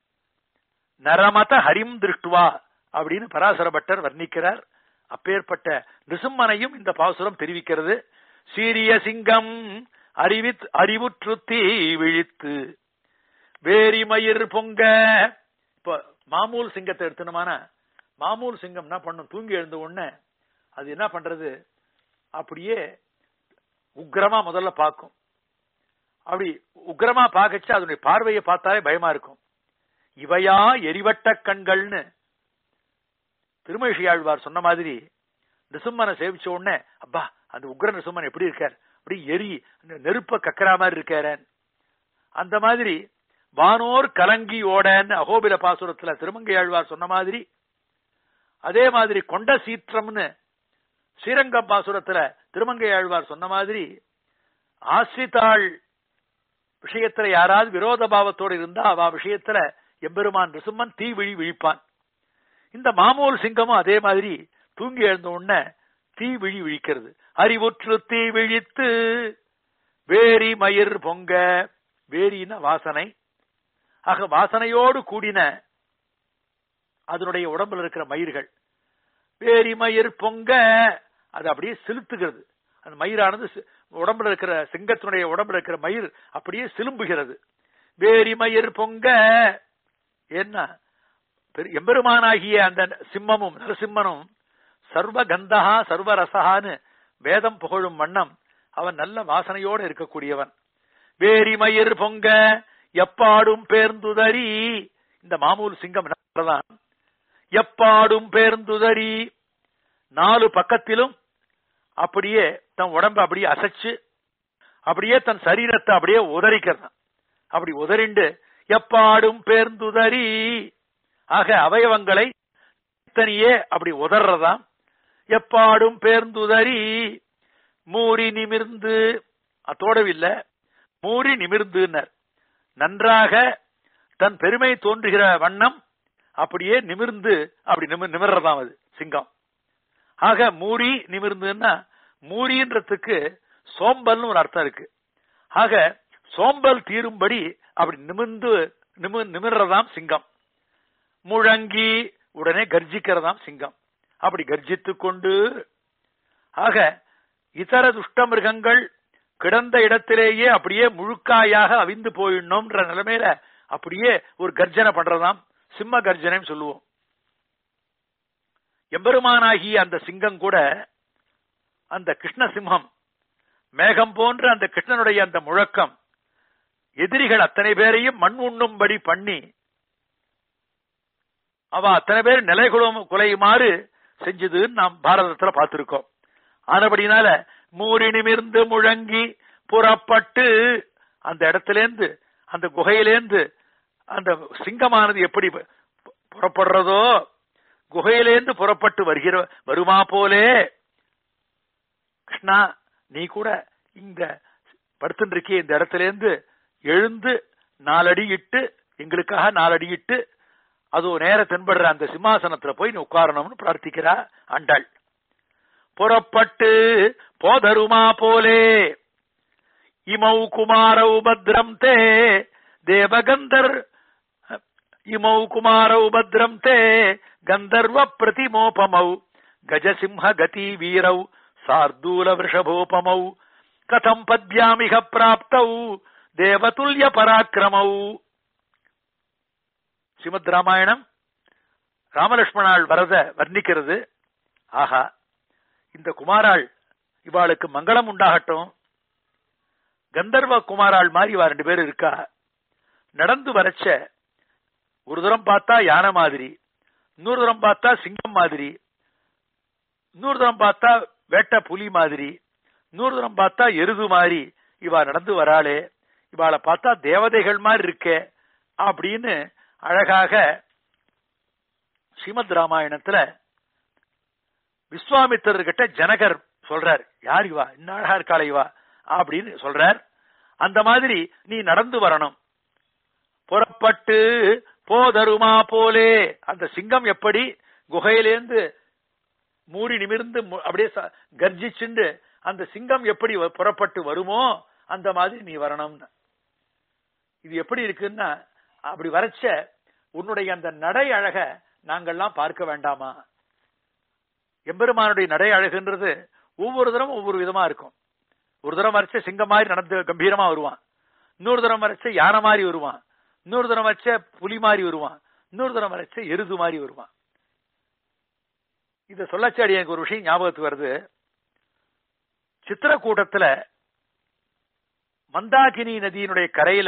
நரமத ஹரிம் திருஷ்டுவா அப்படின்னு பராசர பட்டர் வர்ணிக்கிறார் அப்பேற்பட்ட நிருசிம்மனையும் இந்த பாசுரம் தெரிவிக்கிறது சீரிய சிங்கம் அறிவித் அறிவுற்று தீ விழித்து வேரிமயிர் பொங்க இப்ப மாமூல் சிங்கத்தை எடுத்தணுமான மாமூல் சிங்கம் என்ன பண்ணும் தூங்கி எழுந்த உடனே அது என்ன பண்றது அப்படியே உக்ரமா முதல்ல பார்க்கும் அப்படி உக்ரமா பார்க்கச்சு அதனுடைய பார்வையை பார்த்தாலே பயமா இருக்கும் இவையா எரிவட்ட கண்கள்னு திருமழியாழ்வார் சொன்ன மாதிரி நிசும்மனை சேவிச்ச உடனே அப்பா அந்த உக்ர நிசும்மன் எப்படி இருக்கார் அப்படி எரி நெருப்ப கக்கற மாதிரி இருக்காரன் அந்த மாதிரி வானோர் கலங்கி ஓடன்னு அகோபில பாசுரத்துல திருமங்கையாழ்வார் சொன்ன மாதிரி அதே மாதிரி கொண்ட சீற்றம்னு ஸ்ரீரங்கம் பாசுரத்துல திருமங்கையாழ்வார் சொன்ன மாதிரி ஆசிரித்தாள் விஷயத்துல யாராவது விரோத பாவத்தோடு இருந்தா அவ விஷயத்துல எம்பெருமான் ரிசும்மன் தீ விழி விழிப்பான் இந்த மாமூல் சிங்கமும் அதே மாதிரி தூங்கி எழுந்த உடனே தீ விழி விழிக்கிறது அறிவுற்று தீ விழித்து வேரி மயிர் பொங்க வேரின வாசனை ஆக வாசனையோடு கூடின அதனுடைய உடம்புல இருக்கிற மயிர்கள் வேரி மயிர் பொங்க அது அப்படியே செலுத்துகிறது அந்த மயிரானது உடம்புல இருக்கிற சிங்கத்தினுடைய உடம்புல இருக்கிற மயிர் அப்படியே சிலும்புகிறது வேரி மயிர் பொங்க என்ன எம்பெருமானாகிய அந்த சிம்மமும் நரசிம்மனும் சர்வ கந்தகா சர்வ ரசகான்னு வேதம் புகழும் வண்ணம் அவன் நல்ல வாசனையோடு இருக்கக்கூடியவன் வேரி மயிர் பொங்க எப்பாடும் பேர்ந்துதறி இந்த மாமூல் சிங்கம் தான் எப்பாடும் பேர்ந்துதறி நாலு பக்கத்திலும் அப்படியே தன் உடம்ப அப்படியே அசைச்சு அப்படியே தன் சரீரத்தை அப்படியே உதறிக்கிறான் அப்படி உதறிண்டு எப்பாடும் பேர்ந்துதறி ஆக அவயவங்களை தனியே அப்படி உதறதாம் எப்பாடும் பேர்ந்துதறி மூறி நிமிர்ந்து அத்தோடவில்ல மூறி நிமிர்ந்துனர் நன்றாக தன் பெருமை தோன்றுகிற வண்ணம் அப்படியே நிமிர்ந்து அப்படி நிமிர்றதாம் அது சிங்கம் ஆக மூரி நிமிர்ந்துன்னா மூரின்றதுக்கு சோம்பல்னு ஒரு அர்த்தம் இருக்கு ஆக சோம்பல் தீரும்படி அப்படி நிமிர்ந்து நிமிர்றதாம் சிங்கம் முழங்கி உடனே கர்ஜிக்கிறதாம் சிங்கம் அப்படி கர்ஜித்து கொண்டு ஆக இதர துஷ்ட மிருகங்கள் கிடந்த இடத்திலேயே அப்படியே முழுக்காயாக அவிந்து போயிடணும்ன்ற நிலைமையில அப்படியே ஒரு கர்ஜனை பண்றதாம் சிம்ம கர்ஜனைன்னு சொல்லுவோம் எம்பெருமானாகிய அந்த சிங்கம் கூட அந்த கிருஷ்ண சிம்மம் மேகம் போன்ற அந்த கிருஷ்ணனுடைய அந்த முழக்கம் எதிரிகள் அத்தனை பேரையும் மண் உண்ணும்படி பண்ணி அவ அத்தனை பேர் நிலை குலையுமாறு செஞ்சதுன்னு நாம் பாரதத்துல பார்த்திருக்கோம் ஆனபடினால மூறி நிமிர்ந்து முழங்கி புறப்பட்டு அந்த இடத்திலேந்து அந்த குகையிலேந்து அந்த சிங்கமானது எப்படி பு- புறப்படுறதோ குகையிலேந்து புறப்பட்டு வருகிற வருமா போலே கிருஷ்ணா நீ கூட இங்க படுத்துட்டு இருக்கிய இந்த இடத்துல இருந்து எழுந்து நாலடி இட்டு எங்களுக்காக நாலடி இட்டு அது நேர தென்படுற அந்த சிம்மாசனத்துல போய் நீ உட்காரணும்னு பிரார்த்திக்கிறா ஆண்டாள் புறப்பட்டு போதருமா போலே இமௌ குமாரௌ பத்ரம் தே தேவகந்தர் இமௌ குமாரௌ பத்ரம் தே கந்தர்வ பிரதிமோபமௌ கஜசிம்ஹ கதி வீரௌ சார்தூல விஷபோபமௌ கதம் பத்யாமிக பிராப்தௌ தேவதுல்ய பராக்கிரமௌ ஸ்ரீமத் ராமாயணம் ராமலட்சுமணாள் வரத வர்ணிக்கிறது ஆஹா இந்த குமாராள் இவாளுக்கு மங்களம் உண்டாகட்டும் கந்தர்வ குமாராள் மாதிரி இவா ரெண்டு பேர் இருக்கா நடந்து வரச்ச ஒரு தூரம் பார்த்தா யானை மாதிரி இன்னொரு தூரம் பார்த்தா சிங்கம் மாதிரி இன்னொரு தூரம் பார்த்தா வேட்ட புலி மாதிரி இன்னொரு தூரம் பார்த்தா எருது மாதிரி இவா நடந்து வராளே இவாளை பார்த்தா தேவதைகள் மாதிரி இருக்கே அப்படின்னு அழகாக ஸ்ரீமத் ராமாயணத்துல விஸ்வாமித்திரர்கிட்ட ஜனகர் சொல்றார் யார் இவா இன்னும் அழகா இருக்காளே இவா அப்படின்னு சொல்றார் அந்த மாதிரி நீ நடந்து வரணும் புறப்பட்டு போதருமா போலே அந்த சிங்கம் எப்படி குகையிலேந்து மூடி நிமிர்ந்து மு- அப்படியே ச- கர்ஜிச்சுண்டு அந்த சிங்கம் எப்படி வ- புறப்பட்டு வருமோ அந்த மாதிரி நீ வரணும்னு இது எப்படி இருக்குன்னா அப்படி வரைச்ச உன்னுடைய அந்த நடை அழக நாங்கள்லாம் பார்க்க வேண்டாமா எம்பெருமானுடைய நடை அழகுன்றது ஒவ்வொரு தரம் ஒவ்வொரு விதமா இருக்கும் ஒரு தரம் வரைச்ச சிங்கம் மாதிரி நடந்து கம்பீரமா வருவான் இன்னொரு தரம் வரைச்ச யானை மாதிரி வருவான் இன்னொரு தரம் வரைச்ச புலி மாதிரி வருவான் இன்னொரு தரம் வரைச்ச எருது மாதிரி வருவான் இத சொல்லச்சாடி எனக்கு ஒரு விஷயம் ஞாபகத்துக்கு வருது சித்திரக்கூட்டத்துல மந்தாகினி நதியினுடைய கரையில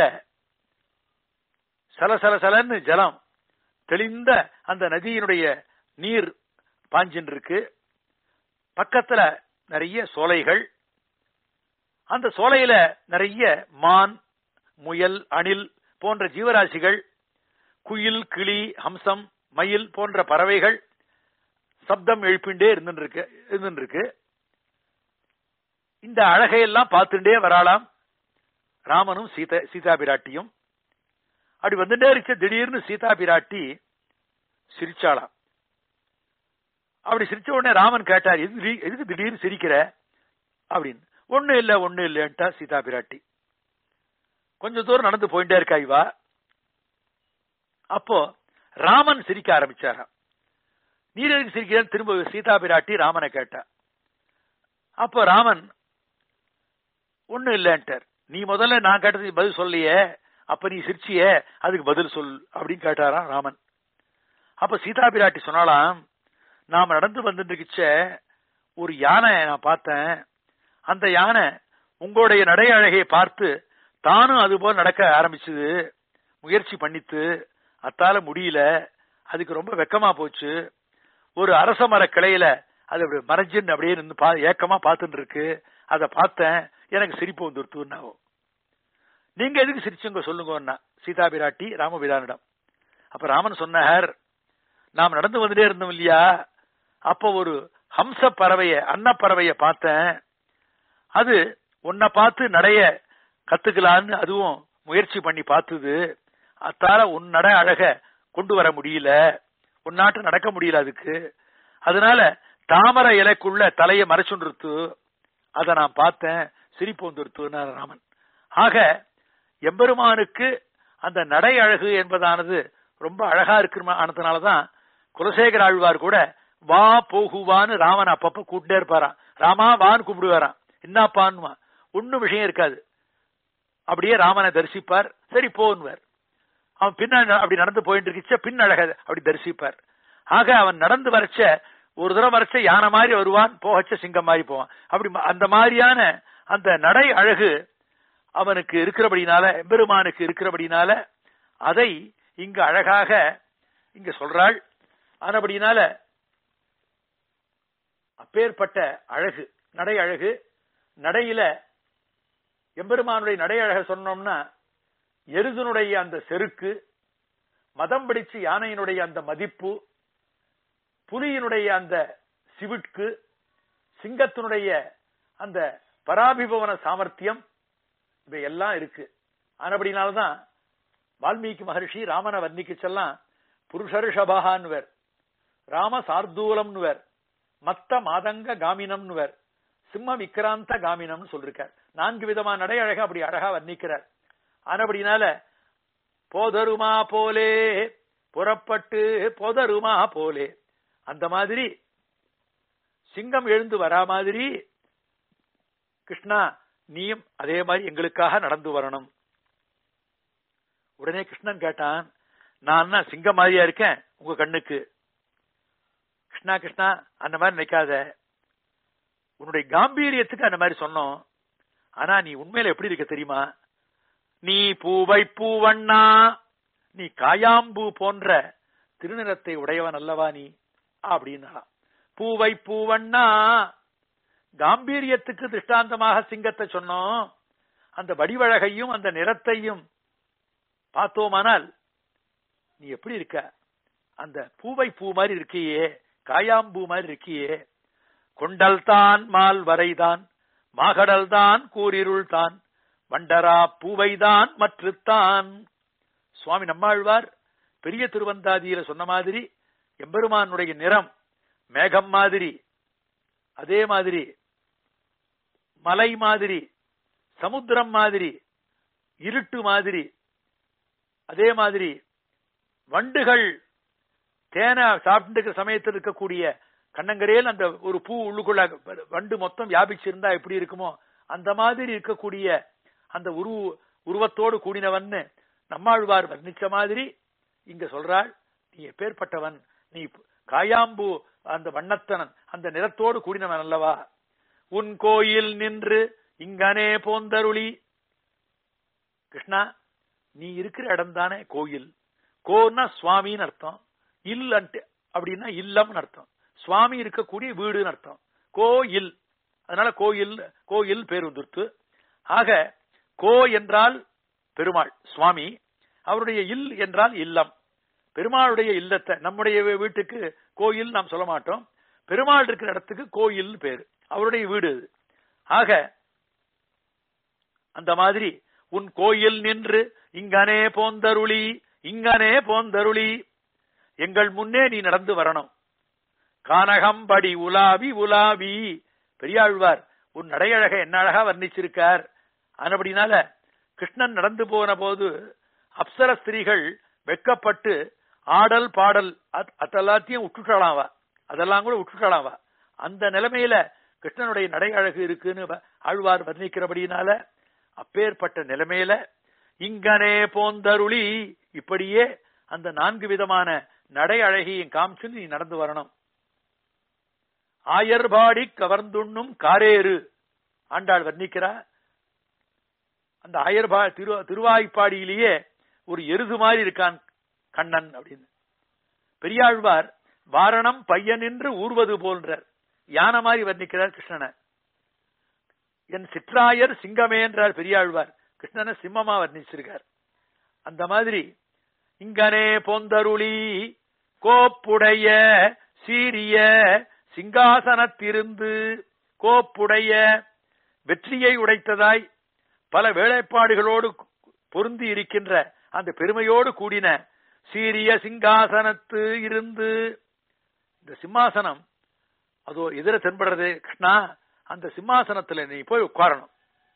சலசல ஜலம் தெளிந்த அந்த நதியினுடைய நீர் பாஞ்சின்னு இருக்கு பக்கத்துல நிறைய சோலைகள் அந்த சோலையில நிறைய மான் முயல் அணில் போன்ற ஜீவராசிகள் குயில் கிளி ஹம்சம் மயில் போன்ற பறவைகள் சப்தம் எழுப்பிண்டே இருந்துருக்கு இருந்துருக்கு இந்த அழகையெல்லாம் பார்த்துட்டே வராளாம் ராமனும் சீதா சீதா பிராட்டியும் அப்படி வந்துட்டே இருக்க திடீர்னு சீதா பிராட்டி சிரிச்சாளாம் அப்படி சிரிச்ச உடனே ராமன் கேட்டார் எதுக்கு திடீர்- எதுக்கு திடீர்னு சிரிக்கிற அப்படின்னு ஒண்ணு இல்ல ஒண்ணு இல்லன்ட்டா சீதா பிராட்டி கொஞ்ச தூரம் நடந்து போயிட்டே இருக்கா இவா அப்போ ராமன் சிரிக்க ஆரம்பிச்சாராம் நீர் எதுக்கு சிரிக்கிறேன்னு திரும்ப சீதா பிராட்டி ராமனை கேட்டா அப்போ ராமன் ஒண்ணு இல்லன்ட்டார் நீ முதல்ல நான் கேட்டதுக்கு பதில் சொல்லியே அப்ப நீ சிரிச்சியே அதுக்கு பதில் சொல் அப்படின்னு கேட்டாராம் ராமன் அப்ப சீதா பிராட்டி சொன்னாலாம் நாம நடந்து வந்துருக்கிச்ச ஒரு யானை நான் பார்த்தேன் அந்த யானை உங்களுடைய நடை அழகையை பார்த்து தானும் அது போல நடக்க ஆரம்பிச்சது முயற்சி பண்ணித்து அத்தால முடியல அதுக்கு ரொம்ப வெக்கமா போச்சு ஒரு அரச மர கிளையில அது அப்படி மறைஞ்சுன்னு அப்படியே நின்று பா ஏக்கமா பார்த்துட்டு இருக்கு அதை பார்த்தேன் எனக்கு சிரிப்பு வந்துருத்துன்னாவோ நீங்க எதுக்கு சிரிச்சுங்க சொல்லுங்கன்னா சீதா பிராட்டி ராமபிரானிடம் அப்ப ராமன் சொன்னார் நாம் நடந்து வந்துட்டே இருந்தோம் இல்லையா அப்ப ஒரு ஹம்ச பறவைய அன்ன பறவைய பார்த்தேன் அது உன்னை பார்த்து நடைய கத்துக்கலான்னு அதுவும் முயற்சி பண்ணி பார்த்தது அத்தால உன் நட அழக கொண்டு வர முடியல உன் நாட்டு நடக்க முடியல அதுக்கு அதனால தாமரை இலைக்குள்ள தலையை மறைச்சுன்றுத்து அதை நான் பார்த்தேன் சிரிப்பு வந்துருத்துனார் ராமன் ஆக எம்பெருமானுக்கு அந்த நடை அழகு என்பதானது ரொம்ப அழகா இருக்கிறதுனாலதான் குலசேகர ஆழ்வார் கூட வா போகுவான்னு ராமன் அப்பப்ப கூப்பிட்டே இருப்பாராம் ராமா வான்னு கூப்பிடுவாராம் என்னப்பான்னுவா ஒண்ணும் விஷயம் இருக்காது அப்படியே ராமனை தரிசிப்பார் சரி போன்வார் அவன் பின்ன அப்படி நடந்து போயிட்டு இருக்கிச்ச பின் அழக அப்படி தரிசிப்பார் ஆக அவன் நடந்து வரைச்ச ஒரு தடவை வரைச்ச யானை மாதிரி வருவான் போகச்ச சிங்கம் மாதிரி போவான் அப்படி ம- அந்த மாதிரியான அந்த நடை அழகு அவனுக்கு இருக்கிறபடினால எம்பெருமானுக்கு இருக்கிறபடினால அதை இங்கு அழகாக இங்க சொல்றாள் ஆனபடினால அப்பேற்பட்ட அழகு நடை அழகு நடையில எம்பெருமானுடைய நடை அழக சொன்னோம்னா எருதனுடைய அந்த செருக்கு மதம் பிடிச்சு யானையினுடைய அந்த மதிப்பு புலியினுடைய அந்த சிவிட்கு சிங்கத்தினுடைய அந்த பராபிபவன சாமர்த்தியம் இவையெல்லாம் இருக்கு ஆனபடினால்தான் வால்மீகி மகர்ஷி ராமனை வர்ணிக்கச்செல்லாம் புருஷர்ஷபான்வர் ராம சார்தூலம்னுவர் மத்த மாதங்க காமினம்னுவர் சிம்ம விக்ராந்த காமினம்னு சொல்லிருக்கார் நான்கு விதமான நடை அழகா அப்படி அழகா வர்ணிக்கிறார் ஆனபடினால போதருமா போலே புறப்பட்டு போதருமா போலே அந்த மாதிரி சிங்கம் எழுந்து வரா மாதிரி கிருஷ்ணா நீயும் அதே மாதிரி எங்களுக்காக நடந்து வரணும் உடனே கிருஷ்ணன் கேட்டான் நான் என்ன சிங்கம் மாதிரியா இருக்கேன் உங்க கண்ணுக்கு கிருஷ்ணா கிருஷ்ணா அந்த மாதிரி நினைக்காத உன்னுடைய காம்பீரியத்துக்கு அந்த மாதிரி சொன்னோம் ஆனா நீ உண்மையில எப்படி இருக்க தெரியுமா நீ பூவை பூவண்ணா நீ காயாம்பூ போன்ற திருநிறத்தை உடையவன் அல்லவா நீ அப்படின்னா பூவை பூவண்ணா காம்பீரியத்துக்கு திருஷ்டாந்தமாக சிங்கத்தை சொன்னோம் அந்த வடிவழகையும் அந்த நிறத்தையும் பார்த்தோமானால் நீ எப்படி இருக்க அந்த பூவை பூ மாதிரி இருக்கியே காயாம்பூ மாதிரி இருக்கியே கொண்டல் தான் மால் வரைதான் மாகடல் தான் கூரிருள் தான் வண்டரா பூவைதான் மற்றுத்தான் சுவாமி நம்மாழ்வார் பெரிய திருவந்தாதியில சொன்ன மாதிரி எம்பெருமானுடைய நிறம் மேகம் மாதிரி அதே மாதிரி மலை மாதிரி சமுத்திரம் மாதிரி இருட்டு மாதிரி அதே மாதிரி வண்டுகள் தேனை சாப்பிட்டு இருக்கிற சமயத்தில் இருக்கக்கூடிய கண்ணங்கரையில் அந்த ஒரு பூ உள்ளுக்குள்ள வண்டு மொத்தம் வியாபிச்சிருந்தா எப்படி இருக்குமோ அந்த மாதிரி இருக்கக்கூடிய அந்த உருவ உருவத்தோடு கூடினவன்னு நம்மாழ்வார் வர்ணிச்ச மாதிரி இங்க சொல்றாள் நீ எப்பேற்பட்டவன் நீ காயாம்பூ அந்த வண்ணத்தனன் அந்த நிறத்தோடு கூடினவன் அல்லவா உன் கோயில் நின்று இங்கனே போந்தருளி கிருஷ்ணா நீ இருக்கிற இடம் தானே கோயில் கோன்னா சுவாமின்னு அர்த்தம் இல் அப்படின்னா இல்லம்னு அர்த்தம் சுவாமி இருக்கக்கூடிய வீடுன்னு அர்த்தம் கோயில் அதனால கோயில் கோயில் பேர் வந்துருத்து ஆக கோ என்றால் பெருமாள் சுவாமி அவருடைய இல் என்றால் இல்லம் பெருமாளுடைய இல்லத்தை நம்முடைய வீட்டுக்கு கோயில் நாம் சொல்ல மாட்டோம் பெருமாள் இருக்கிற இடத்துக்கு கோயில் பேரு அவருடைய வீடு அது ஆக அந்த மாதிரி உன் கோயில் நின்று இங்கனே போந்தருளி இங்கனே போந்தருளி எங்கள் முன்னே நீ நடந்து வரணும் கானகம்படி உலாவி உலாவி பெரியாழ்வார் உன் நடையழக என்ன அழகா வர்ணிச்சிருக்கார் ஆனபடினால கிருஷ்ணன் நடந்து போன போது அப்சர ஸ்திரீகள் வெக்கப்பட்டு ஆடல் பாடல் அதெல்லாத்தையும் விட்டுட்டாளாவா அதெல்லாம் கூட விட்டுட்டாளாவா அந்த நிலைமையில கிருஷ்ணனுடைய நடை அழகு இருக்குன்னு ஆழ்வார் வர்ணிக்கிறபடினால அப்பேற்பட்ட நிலைமையில இங்கனே போந்தருளி இப்படியே அந்த நான்கு விதமான நடை அழகியும் காமிச்சு நீ நடந்து வரணும் ஆயர்பாடி கவர்ந்துண்ணும் காரேறு ஆண்டாள் வர்ணிக்கிறா அந்த ஆயர்பா திரு திருவாய்ப்பாடியிலேயே ஒரு எருது மாதிரி இருக்கான் கண்ணன் அப்படின்னு பெரியாழ்வார் வாரணம் பையனின்று ஊர்வது போன்றார் யானை மாதிரி வர்ணிக்கிறார் கிருஷ்ணனை என் சிற்றாயர் சிங்கமே என்றார் பெரியாழ்வார் கிருஷ்ணனை சிம்மமா வர்ணிச்சிருக்கார் அந்த மாதிரி இங்கனே பொந்தருளி கோப்புடைய சீரிய சிங்காசனத்திருந்து கோப்புடைய வெற்றியை உடைத்ததாய் பல வேலைப்பாடுகளோடு பொருந்தி இருக்கின்ற அந்த பெருமையோடு கூடின சீரிய சிங்காசனத்து இருந்து இந்த சிம்மாசனம் அதோ எதிர தென்படுறது கிருஷ்ணா அந்த சிம்மாசனத்துல நீ போய் உட்காரணும்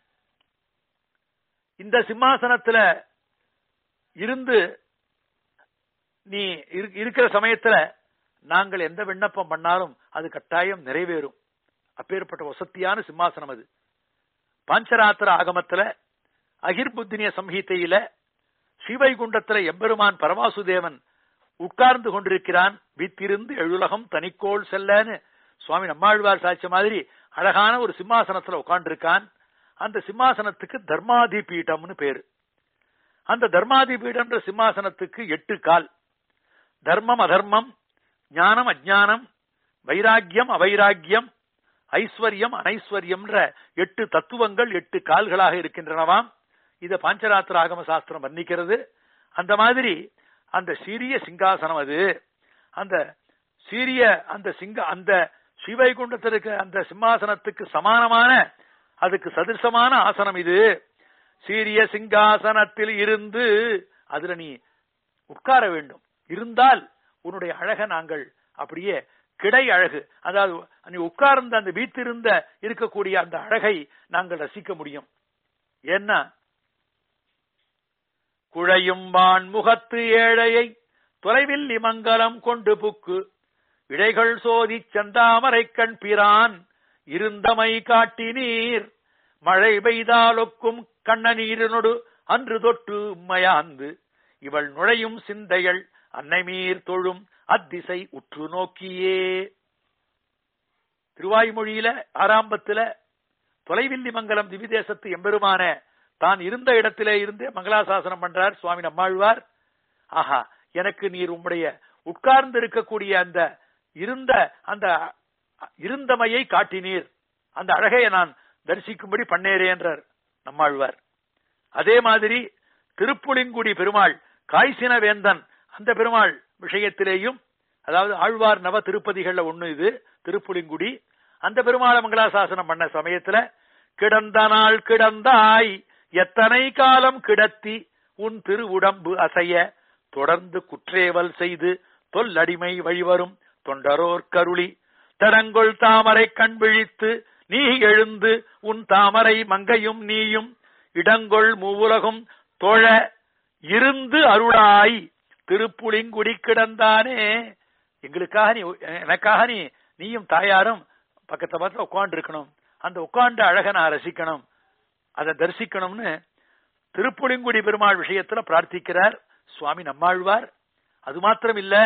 இந்த சிம்மாசனத்துல இருந்து நீ இருக்கிற சமயத்துல நாங்கள் எந்த விண்ணப்பம் பண்ணாலும் அது கட்டாயம் நிறைவேறும் அப்பேற்பட்ட வசத்தியான சிம்மாசனம் அது பாஞ்சராத்திர ஆகமத்துல அகிர்புத்தினிய சம்ஹிதையில ஸ்ரீவைகுண்டத்துல எம்பெருமான் பரமாசுதேவன் உட்கார்ந்து கொண்டிருக்கிறான் வீத்திருந்து எழுலகம் தனிக்கோள் செல்லன்னு சுவாமி நம்மாழ்வார் சாட்சி மாதிரி அழகான ஒரு சிம்மாசனத்துல உட்கார்ந்துருக்கான் அந்த சிம்மாசனத்துக்கு தர்மாதி பீட்டம்னு பேரு அந்த தர்மாதி பீடம்ன்ற சிம்மாசனத்துக்கு எட்டு கால் தர்மம் அதர்மம் ஞானம் அஜானம் வைராக்கியம் அவைராக்கியம் ஐஸ்வர்யம் அனைஸ்வர்யம்ன்ற எட்டு தத்துவங்கள் எட்டு கால்களாக இருக்கின்றனவாம் இத பாஞ்சராத்திர ஆகம சாஸ்திரம் வர்ணிக்கிறது அந்த மாதிரி அந்த சீரிய சிங்காசனம் அது அந்த சீரிய அந்த சிங்க அந்த ஸ்ரீவைகுண்டத்திற்கு அந்த சிம்மாசனத்துக்கு சமானமான அதுக்கு சதிர்சமான ஆசனம் இது சீரிய சிங்காசனத்தில் இருந்து அதுல நீ உட்கார வேண்டும் இருந்தால் உன்னுடைய அழக நாங்கள் அப்படியே கிடை அழகு அதாவது நீ உட்கார்ந்த அந்த வீத்திருந்த இருக்கக்கூடிய அந்த அழகை நாங்கள் ரசிக்க முடியும் ஏன்னா குழையும் வான் முகத்து ஏழையை தொலைவில் இமங்கலம் கொண்டு புக்கு இடைகள் சோதி செந்தாமரை கண் பிரான் இருந்தமை காட்டினீர் மழை பெய்தாலொக்கும் கண்ணநீரினொடு அன்று தொட்டு உம்மையாந்து இவள் நுழையும் சிந்தைகள் அன்னைமீர் தொழும் அத்திசை உற்று நோக்கியே திருவாய்மொழியில ஆரம்பத்துல தொலைவில்லி மங்கலம் திவிதேசத்து எம்பெருமான தான் இருந்த இடத்திலே இருந்தே மங்களாசாசனம் பண்றார் சுவாமி நம்மாழ்வார் ஆஹா எனக்கு நீர் உம்முடைய உட்கார்ந்து இருக்கக்கூடிய அந்த இருந்த அந்த இருந்தமையை காட்டினீர் அந்த அழகையை நான் தரிசிக்கும்படி பண்ணேரேன்றார் நம்மாழ்வார் அதே மாதிரி திருப்புளிங்குடி பெருமாள் காய்சின வேந்தன் அந்த பெருமாள் விஷயத்திலேயும் அதாவது ஆழ்வார் நவ திருப்பதிகள்ல ஒண்ணு இது திருப்புளிங்குடி அந்த பெருமாள மங்களாசாசனம் பண்ண சமயத்துல கிடந்த நாள் கிடந்தாய் எத்தனை காலம் கிடத்தி உன் திரு உடம்பு அசைய தொடர்ந்து குற்றேவல் செய்து தொல்லடிமை வழிவரும் தொண்டரோர் கருளி தடங்கொள் தாமரை கண் விழித்து நீ எழுந்து உன் தாமரை மங்கையும் நீயும் இடங்கொள் மூவுலகும் தொழ இருந்து அருளாய் திருப்புளிங்குடி கிடந்தானே எங்களுக்காக நீ எனக்காக நீ நீயும் தாயாரும் பக்கத்துல பக்கத்துல உட்காந்து இருக்கணும் அந்த உட்கார்ந்த அழக நான் ரசிக்கணும் அதை தரிசிக்கணும்னு திருப்புளிங்குடி பெருமாள் விஷயத்துல பிரார்த்திக்கிறார் சுவாமி நம்மாழ்வார் அது மாத்திரம் இல்ல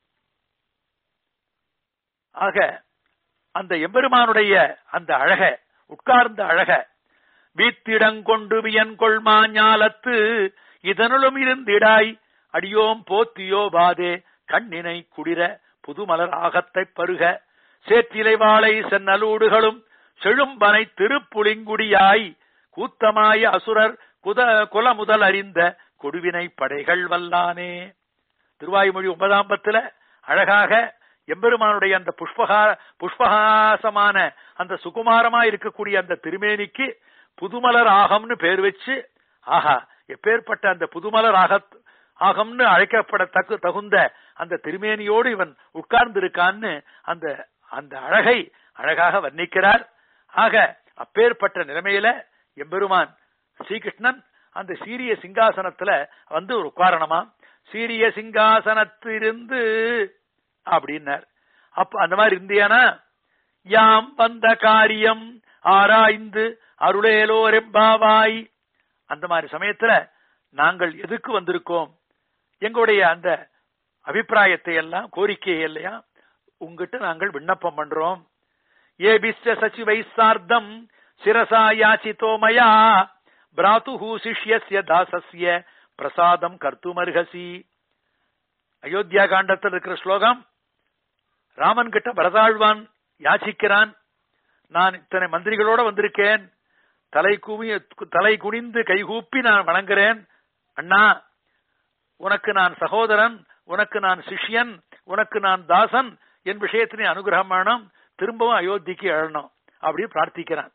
ஆக அந்த எம்பெருமானுடைய அந்த அழக உட்கார்ந்த அழக வீத்திடங்கொண்டு வியன் கொள்மா ஞாலத்து இதனுளும் இருந்திடாய் அடியோம் போத்தியோ பாதே கண்ணினை குடிர புதுமலர் ஆகத்தை பருக சேற்றிலை வாழை சென்னலூடுகளும் செழும்பனை திருப்புளிங்குடியாய் கூத்தமாய அசுரர் குத குல முதல் அறிந்த கொடுவினை படைகள் வல்லானே திருவாய்மொழி ஒன்பதாம் பத்துல அழகாக எம்பெருமானுடைய அந்த புஷ்பகா புஷ்பகாசமான அந்த சுகுமாரமா இருக்கக்கூடிய அந்த திருமேனிக்கு புதுமலர் ஆகம்னு பேர் வச்சு ஆஹா எப்பேற்பட்ட அந்த புதுமலர் ஆக ஆகம்னு அழைக்கப்பட தகு தகுந்த அந்த திருமேனியோடு இவன் உட்கார்ந்து இருக்கான்னு அந்த அந்த அழகை அழகாக வர்ணிக்கிறார் ஆக அப்பேற்பட்ட நிலைமையில எம்பெருமான் ஸ்ரீகிருஷ்ணன் அந்த சீரிய சிங்காசனத்துல வந்து ஒரு உட்காரணமா சீரிய சிங்காசனத்திலிருந்து அப்படின்னார் அப்ப அந்த மாதிரி இருந்தியானா யாம் வந்த காரியம் ஆராய்ந்து அருளேலோரெம்பாவாய் அந்த மாதிரி சமயத்துல நாங்கள் எதுக்கு வந்திருக்கோம் எங்களுடைய அந்த அபிப்பிராயத்தை எல்லாம் கோரிக்கையை எல்லாம் உங்ககிட்ட நாங்கள் விண்ணப்பம் பண்றோம் ஏபிஸ்ட சச்சிவை சார்த்தம் சிரசா யாச்சிதோமயா பிராத்து சிஷ்யஸ்ய தாசஸ்ய பிரசாதம் கர்த்துமர்ஹசி அயோத்தியா காண்டத்தில் இருக்கிற ஸ்லோகம் ராமன் கிட்ட பரதாழ்வான் யாச்சிக்கிறான் நான் இத்தனை மந்திரிகளோட வந்திருக்கேன் தலை குவி தலை குனிந்து கைகூப்பி நான் வணங்குறேன் அண்ணா உனக்கு நான் சகோதரன் உனக்கு நான் சிஷ்யன் உனக்கு நான் தாசன் என் விஷயத்தினை அனுகிரகம் வேணும் திரும்பவும் அயோத்திக்கு எழணும் அப்படி பிரார்த்திக்கிறான்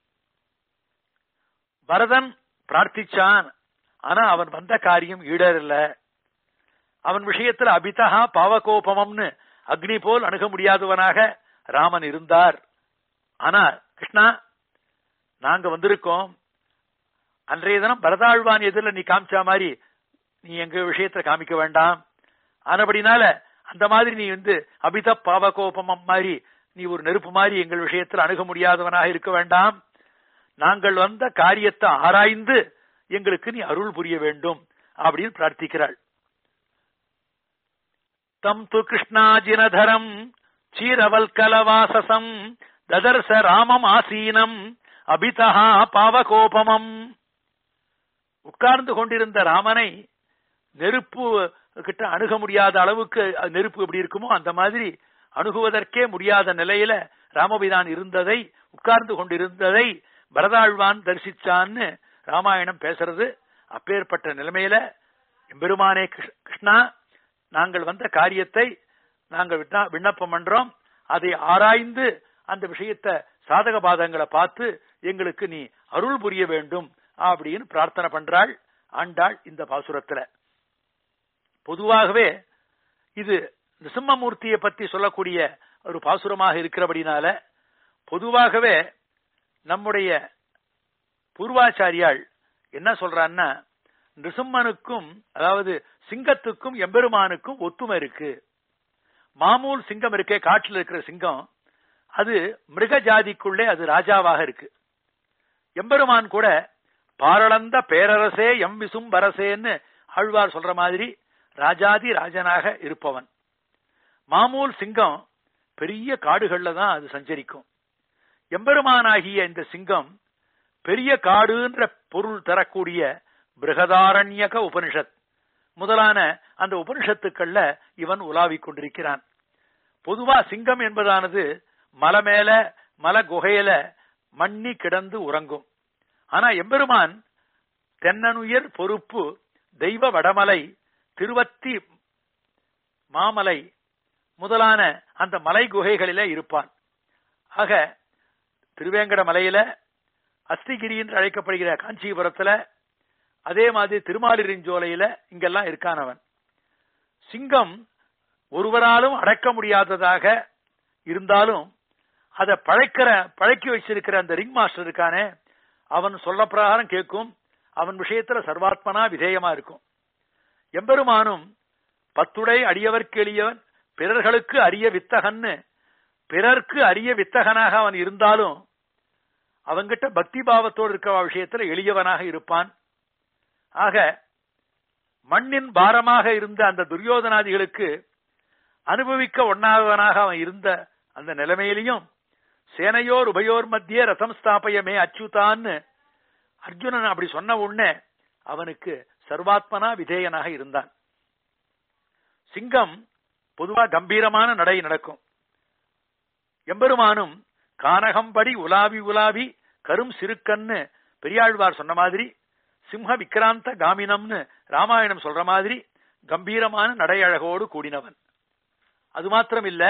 பரதன் பிரார்த்திச்சான் ஆனா அவன் வந்த காரியம் ஈடரில்ல அவன் விஷயத்துல அபிதகா பாவகோபமம்னு அக்னி போல் அணுக முடியாதவனாக ராமன் இருந்தார் ஆனா கிருஷ்ணா நாங்க வந்திருக்கோம் அன்றைய தினம் பரதாழ்வான் எதிரில் நீ காமிச்ச மாதிரி நீ எங்க விஷயத்துல காமிக்க வேண்டாம் ஆனபடினால அந்த மாதிரி நீ வந்து அபித பாவகோபமம் மாதிரி நீ ஒரு நெருப்பு மாதிரி எங்கள் விஷயத்தில் அணுக முடியாதவனாக இருக்க வேண்டாம் நாங்கள் வந்த காரியத்தை ஆராய்ந்து எங்களுக்கு நீ அருள் புரிய வேண்டும் அப்படின்னு பிரார்த்திக்கிறாள் தம் து கிருஷ்ணாஜினதரம் சீரவல்கலவாசசம் ததர்ச ராமம் ஆசீனம் அபிதஹா பாவகோபமம் உட்கார்ந்து கொண்டிருந்த ராமனை நெருப்பு கிட்ட அணுக முடியாத அளவுக்கு நெருப்பு எப்படி இருக்குமோ அந்த மாதிரி அணுகுவதற்கே முடியாத நிலையில ராமபிரான் இருந்ததை உட்கார்ந்து கொண்டிருந்ததை பரதாழ்வான் தரிசிச்சான்னு ராமாயணம் பேசுறது அப்பேற்பட்ட நிலைமையில எம்பெருமானே கிருஷ்- கிருஷ்ணா நாங்கள் வந்த காரியத்தை நாங்கள் விண்ண- விண்ணப்பம் பண்றோம் அதை ஆராய்ந்து அந்த விஷயத்தை சாதக பாதங்களை பார்த்து எங்களுக்கு நீ அருள் புரிய வேண்டும் அப்படின்னு பிரார்த்தனை பண்றாள் ஆண்டாள் இந்த பாசுரத்துல பொதுவாகவே இது நிசிம்மமூர்த்தியை பத்தி சொல்லக்கூடிய ஒரு பாசுரமாக இருக்கிறபடினால பொதுவாகவே நம்முடைய பூர்வாச்சாரியாள் என்ன சொல்றான்னா நிருசிம்மனுக்கும் அதாவது சிங்கத்துக்கும் எம்பெருமானுக்கும் ஒத்துமை இருக்கு மாமூல் சிங்கம் இருக்கே காட்டில் இருக்கிற சிங்கம் அது மிருக ஜாதிக்குள்ளே அது ராஜாவாக இருக்கு எம்பெருமான் கூட பாரளந்த பேரரசே எம் விசும் வரசேன்னு ஆழ்வார் சொல்ற மாதிரி ராஜாதி ராஜனாக இருப்பவன் மாமூல் சிங்கம் பெரிய காடுகள்ல தான் அது சஞ்சரிக்கும் எம்பெருமானாகிய இந்த சிங்கம் பெரிய காடுன்ற பொருள் தரக்கூடிய பிருகதாரண்யக உபனிஷத் முதலான அந்த உபனிஷத்துக்கள்ல இவன் உலாவிக் கொண்டிருக்கிறான் பொதுவா சிங்கம் என்பதானது மலை மேல மலை குகையில மண்ணி கிடந்து உறங்கும் ஆனா எம்பெருமான் தென்னனுயர் பொறுப்பு தெய்வ வடமலை திருவத்தி மாமலை முதலான அந்த மலை குகைகளில இருப்பான் ஆக திருவேங்கட மலையில அஸ்திகிரி என்று அழைக்கப்படுகிற காஞ்சிபுரத்துல அதே மாதிரி திருமாலிருஞ்சோலையில இங்கெல்லாம் இருக்கானவன் சிங்கம் ஒருவராலும் அடக்க முடியாததாக இருந்தாலும் அதை பழைக்கிற பழக்கி வச்சிருக்கிற அந்த ரிங் மாஸ்டர் இருக்கானே அவன் சொல்ல பிரகாரம் கேட்கும் அவன் விஷயத்துல சர்வாத்மனா விதேயமா இருக்கும் எம்பெருமானும் பத்துடை அடியவர்க்கு எளியவன் பிறர்களுக்கு அரிய வித்தகன்னு பிறர்க்கு அரிய வித்தகனாக அவன் இருந்தாலும் அவங்கிட்ட பக்தி பாவத்தோடு இருக்கிற விஷயத்துல எளியவனாக இருப்பான் ஆக மண்ணின் பாரமாக இருந்த அந்த துரியோதனாதிகளுக்கு அனுபவிக்க ஒண்ணாதவனாக அவன் இருந்த அந்த நிலைமையிலையும் சேனையோர் உபயோர் மத்திய ரதம் ஸ்தாபயமே அச்சுதான்னு அர்ஜுனன் அப்படி சொன்ன உடனே அவனுக்கு சர்வாத்மனா விதேயனாக இருந்தான் சிங்கம் பொதுவா கம்பீரமான நடை நடக்கும் எம்பெருமானும் கானகம்படி உலாவி உலாவி கரும் சிறுக்கன்னு பெரியாழ்வார் சொன்ன மாதிரி சிம்ஹ விக்ராந்த காமினம்னு ராமாயணம் சொல்ற மாதிரி கம்பீரமான நடையழகோடு கூடினவன் அது மாத்திரம் இல்ல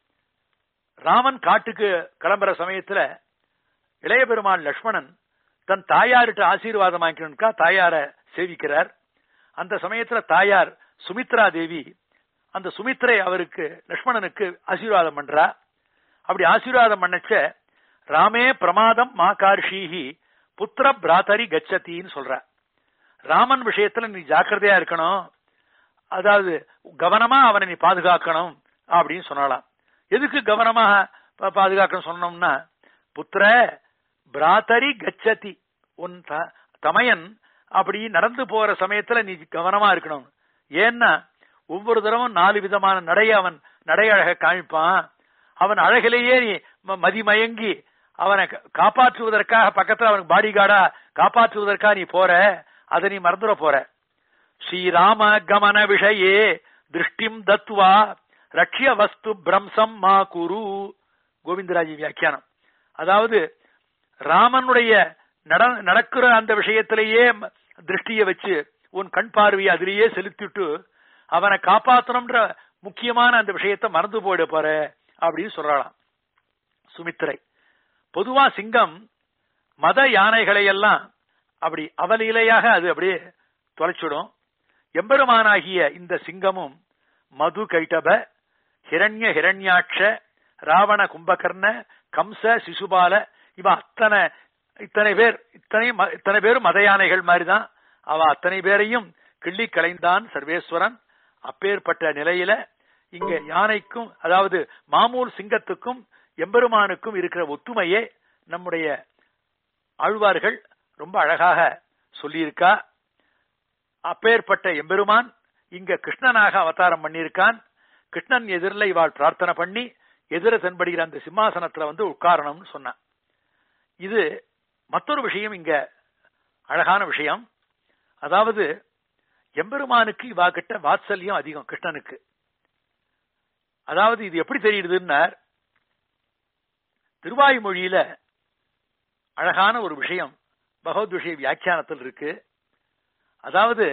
ராமன் காட்டுக்கு கிளம்புற சமயத்துல இளைய பெருமான் லக்ஷ்மணன் தன் தாயார்கிட்ட ஆசீர்வாதம் வாங்கிக்கணுக்கா தாயார சேவிக்கிறார் அந்த சமயத்துல தாயார் சுமித்ரா தேவி அந்த சுமித்ரை அவருக்கு லக்ஷ்மணனுக்கு ஆசீர்வாதம் பண்றா அப்படி ஆசீர்வாதம் பண்ணச்ச ராமே பிரமாதம் மா கார்ஷீஹி புத்திர பிராத்தரி கச்சத்தின்னு சொல்ற ராமன் விஷயத்துல நீ ஜாக்கிரதையா இருக்கணும் அதாவது கவனமா அவனை நீ பாதுகாக்கணும் அப்படின்னு சொன்னலாம் எதுக்கு கவனமாக பா- பாதுகாக்கணும் சொன்னோம்னா புத்திர பிராத்தரி கச்சதி உன் த- தமையன் அப்படி நடந்து போற சமயத்துல நீ கவனமா இருக்கணும் ஏன்னா ஒவ்வொரு தடவும் நாலு விதமான நடைய அவன் நடையழக காமிப்பான் அவன் அழகிலேயே நீ ம- மதிமயங்கி அவனை கா- காப்பாற்றுவதற்காக பக்கத்துல அவனுக்கு பாடி கார்டா காப்பாற்றுவதற்காக நீ போற அதை நீ மறந்துட போற ஸ்ரீராம கமன விஷயே திருஷ்டிம் தத்வா ரக்ஷிய வஸ்து பிரம்சம் மா குரு கோவிந்தராஜி வியாக்கியானம் அதாவது ராமனுடைய நட- நடக்கிற அந்த விஷயத்திலேயே ம- திருஷ்டிய வச்சு உன் கண் பார்வையை அதிலேயே செலுத்திட்டு அவனை காப்பாத்தணும்ன்ற முக்கியமான அந்த விஷயத்தை மறந்து போயிட போற அப்படின்னு சொல்றாளாம் சுமித்திரை பொதுவா சிங்கம் மத யானைகளை எல்லாம் அப்படி அவலீலையாக அது அப்படியே தொலைச்சிடும் எம்பெருமானாகிய இந்த சிங்கமும் மது கைட்டப ஹிரண்ய ஹிரண்யாட்ச ராவண கும்பகர்ண கம்ச சிசுபால இவ அத்தனை இத்தனை பேர் இத்தனை ம- இத்தனை பேரும் மத யானைகள் மாதிரிதான் அவ அத்தனை பேரையும் கிள்ளி களைந்தான் சர்வேஸ்வரன் அப்பேற்பட்ட நிலையில இங்க யானைக்கும் அதாவது மாமூல் சிங்கத்துக்கும் எம்பெருமானுக்கும் இருக்கிற ஒத்துமையே நம்முடைய ஆழ்வார்கள் ரொம்ப அழகாக சொல்லியிருக்கா அப்பேற்பட்ட எம்பெருமான் இங்க கிருஷ்ணனாக அவதாரம் பண்ணியிருக்கான் கிருஷ்ணன் எதிரில் இவாள் பிரார்த்தனை பண்ணி எதிர தென்படுகிற அந்த சிம்மாசனத்துல வந்து உட்காரணும்னு சொன்னான் இது மற்றொரு விஷயம் இங்க அழகான விஷயம் அதாவது எம்பெருமானுக்கு இவா கிட்ட வாத்சல்யம் அதிகம் கிருஷ்ணனுக்கு அதாவது இது எப்படி தெரியுதுன்னார் திருவாய்மொழியில அழகான ஒரு விஷயம் பகவத் விஷய வியாக்கியானத்தில் இருக்கு அதாவது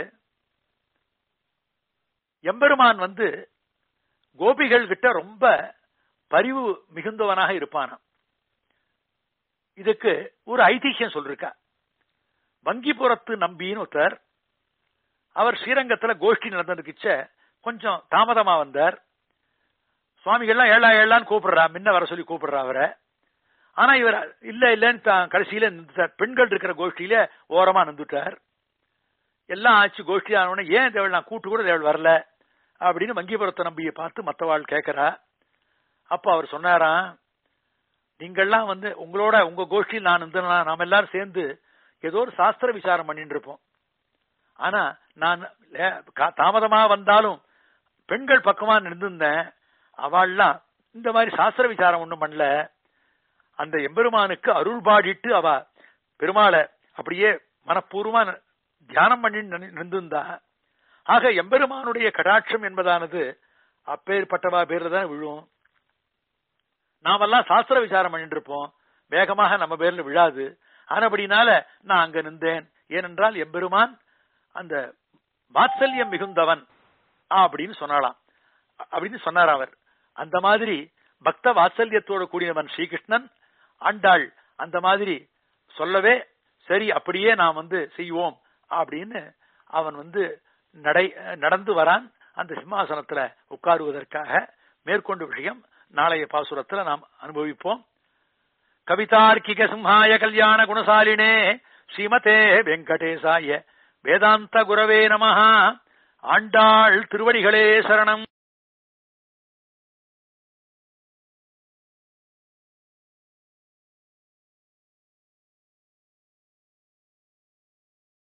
எம்பெருமான் வந்து கோபிகள் கிட்ட ரொம்ப பரிவு மிகுந்தவனாக இருப்பானாம் இதுக்கு ஒரு ஐதிஹ்யம் சொல்லிருக்கா வங்கிபுரத்து நம்பின்னு ஒருத்தர் அவர் ஸ்ரீரங்கத்துல கோஷ்டி நடந்துருக்குச்ச கொஞ்சம் தாமதமா வந்தார் சுவாமிகள்லாம் ஏழா ஏழான்னு கூப்பிடுறா முன்ன வர சொல்லி கூப்பிடுறா அவரை ஆனா இவர் இல்ல இல்லன்னு தான் கடைசியில நின்றுட்டார் பெண்கள் இருக்கிற கோஷ்டியில ஓரமா நின்றுட்டார் எல்லாம் ஆச்சு கோஷ்டி ஆனவொடனே ஏன் தேவள் நான் கூட்டு கூட தேவள் வரல அப்படின்னு வங்கிபுரத்தை நம்பியை பார்த்து மத்தவாள் கேட்கறா அப்ப அவர் சொன்னாராம் நீங்கள்லாம் வந்து உங்களோட உங்க கோஷ்டியில் நான் இருந்தேன்னா நாம எல்லாரும் சேர்ந்து ஏதோ ஒரு சாஸ்திர விசாரம் பண்ணிட்டு இருப்போம் ஆனா நான் லே- கா- தாமதமா வந்தாலும் பெண்கள் பக்கமா நின்றுந்தேன் அவள்லாம் இந்த மாதிரி சாஸ்திர விசாரம் ஒண்ணும் பண்ணல அந்த எம்பெருமானுக்கு அருள் பாடிட்டு அவ பெருமாளை அப்படியே மனப்பூர்வமா ந- தியானம் பண்ணி நின்றுந்தா ஆக எம்பெருமானுடைய கடாட்சம் என்பதானது அப்பேற்பட்டவா பேர்ல தான் விழும் நாமெல்லாம் சாஸ்திர விசாரம் பண்ணிட்டு இருப்போம் வேகமாக நம்ம பேர்ல விழாது ஆனபடினால நான் அங்க நின்றேன் ஏனென்றால் எம்பெருமான் அந்த வாத்சல்யம் மிகுந்தவன் அப்படின்னு சொன்னாலாம் அப்படின்னு சொன்னார் அவர் அந்த மாதிரி பக்த வாத்சல்யத்தோட கூடியவன் ஸ்ரீகிருஷ்ணன் ஆண்டாள் அந்த மாதிரி சொல்லவே சரி அப்படியே நாம் வந்து செய்வோம் அப்படின்னு அவன் வந்து நடை நடந்து வரான் அந்த சிம்மாசனத்துல உட்காருவதற்காக மேற்கொண்ட விஷயம் நாளைய பாசுரத்துல நாம் அனுபவிப்போம் கவிதார்க்கிக சிம்ஹாய கல்யாண குணசாலினே ஸ்ரீமதே வெங்கடேசாய வேதாந்த குரவே நமஹ ஆண்டாள் திருவடிகளே சரணம்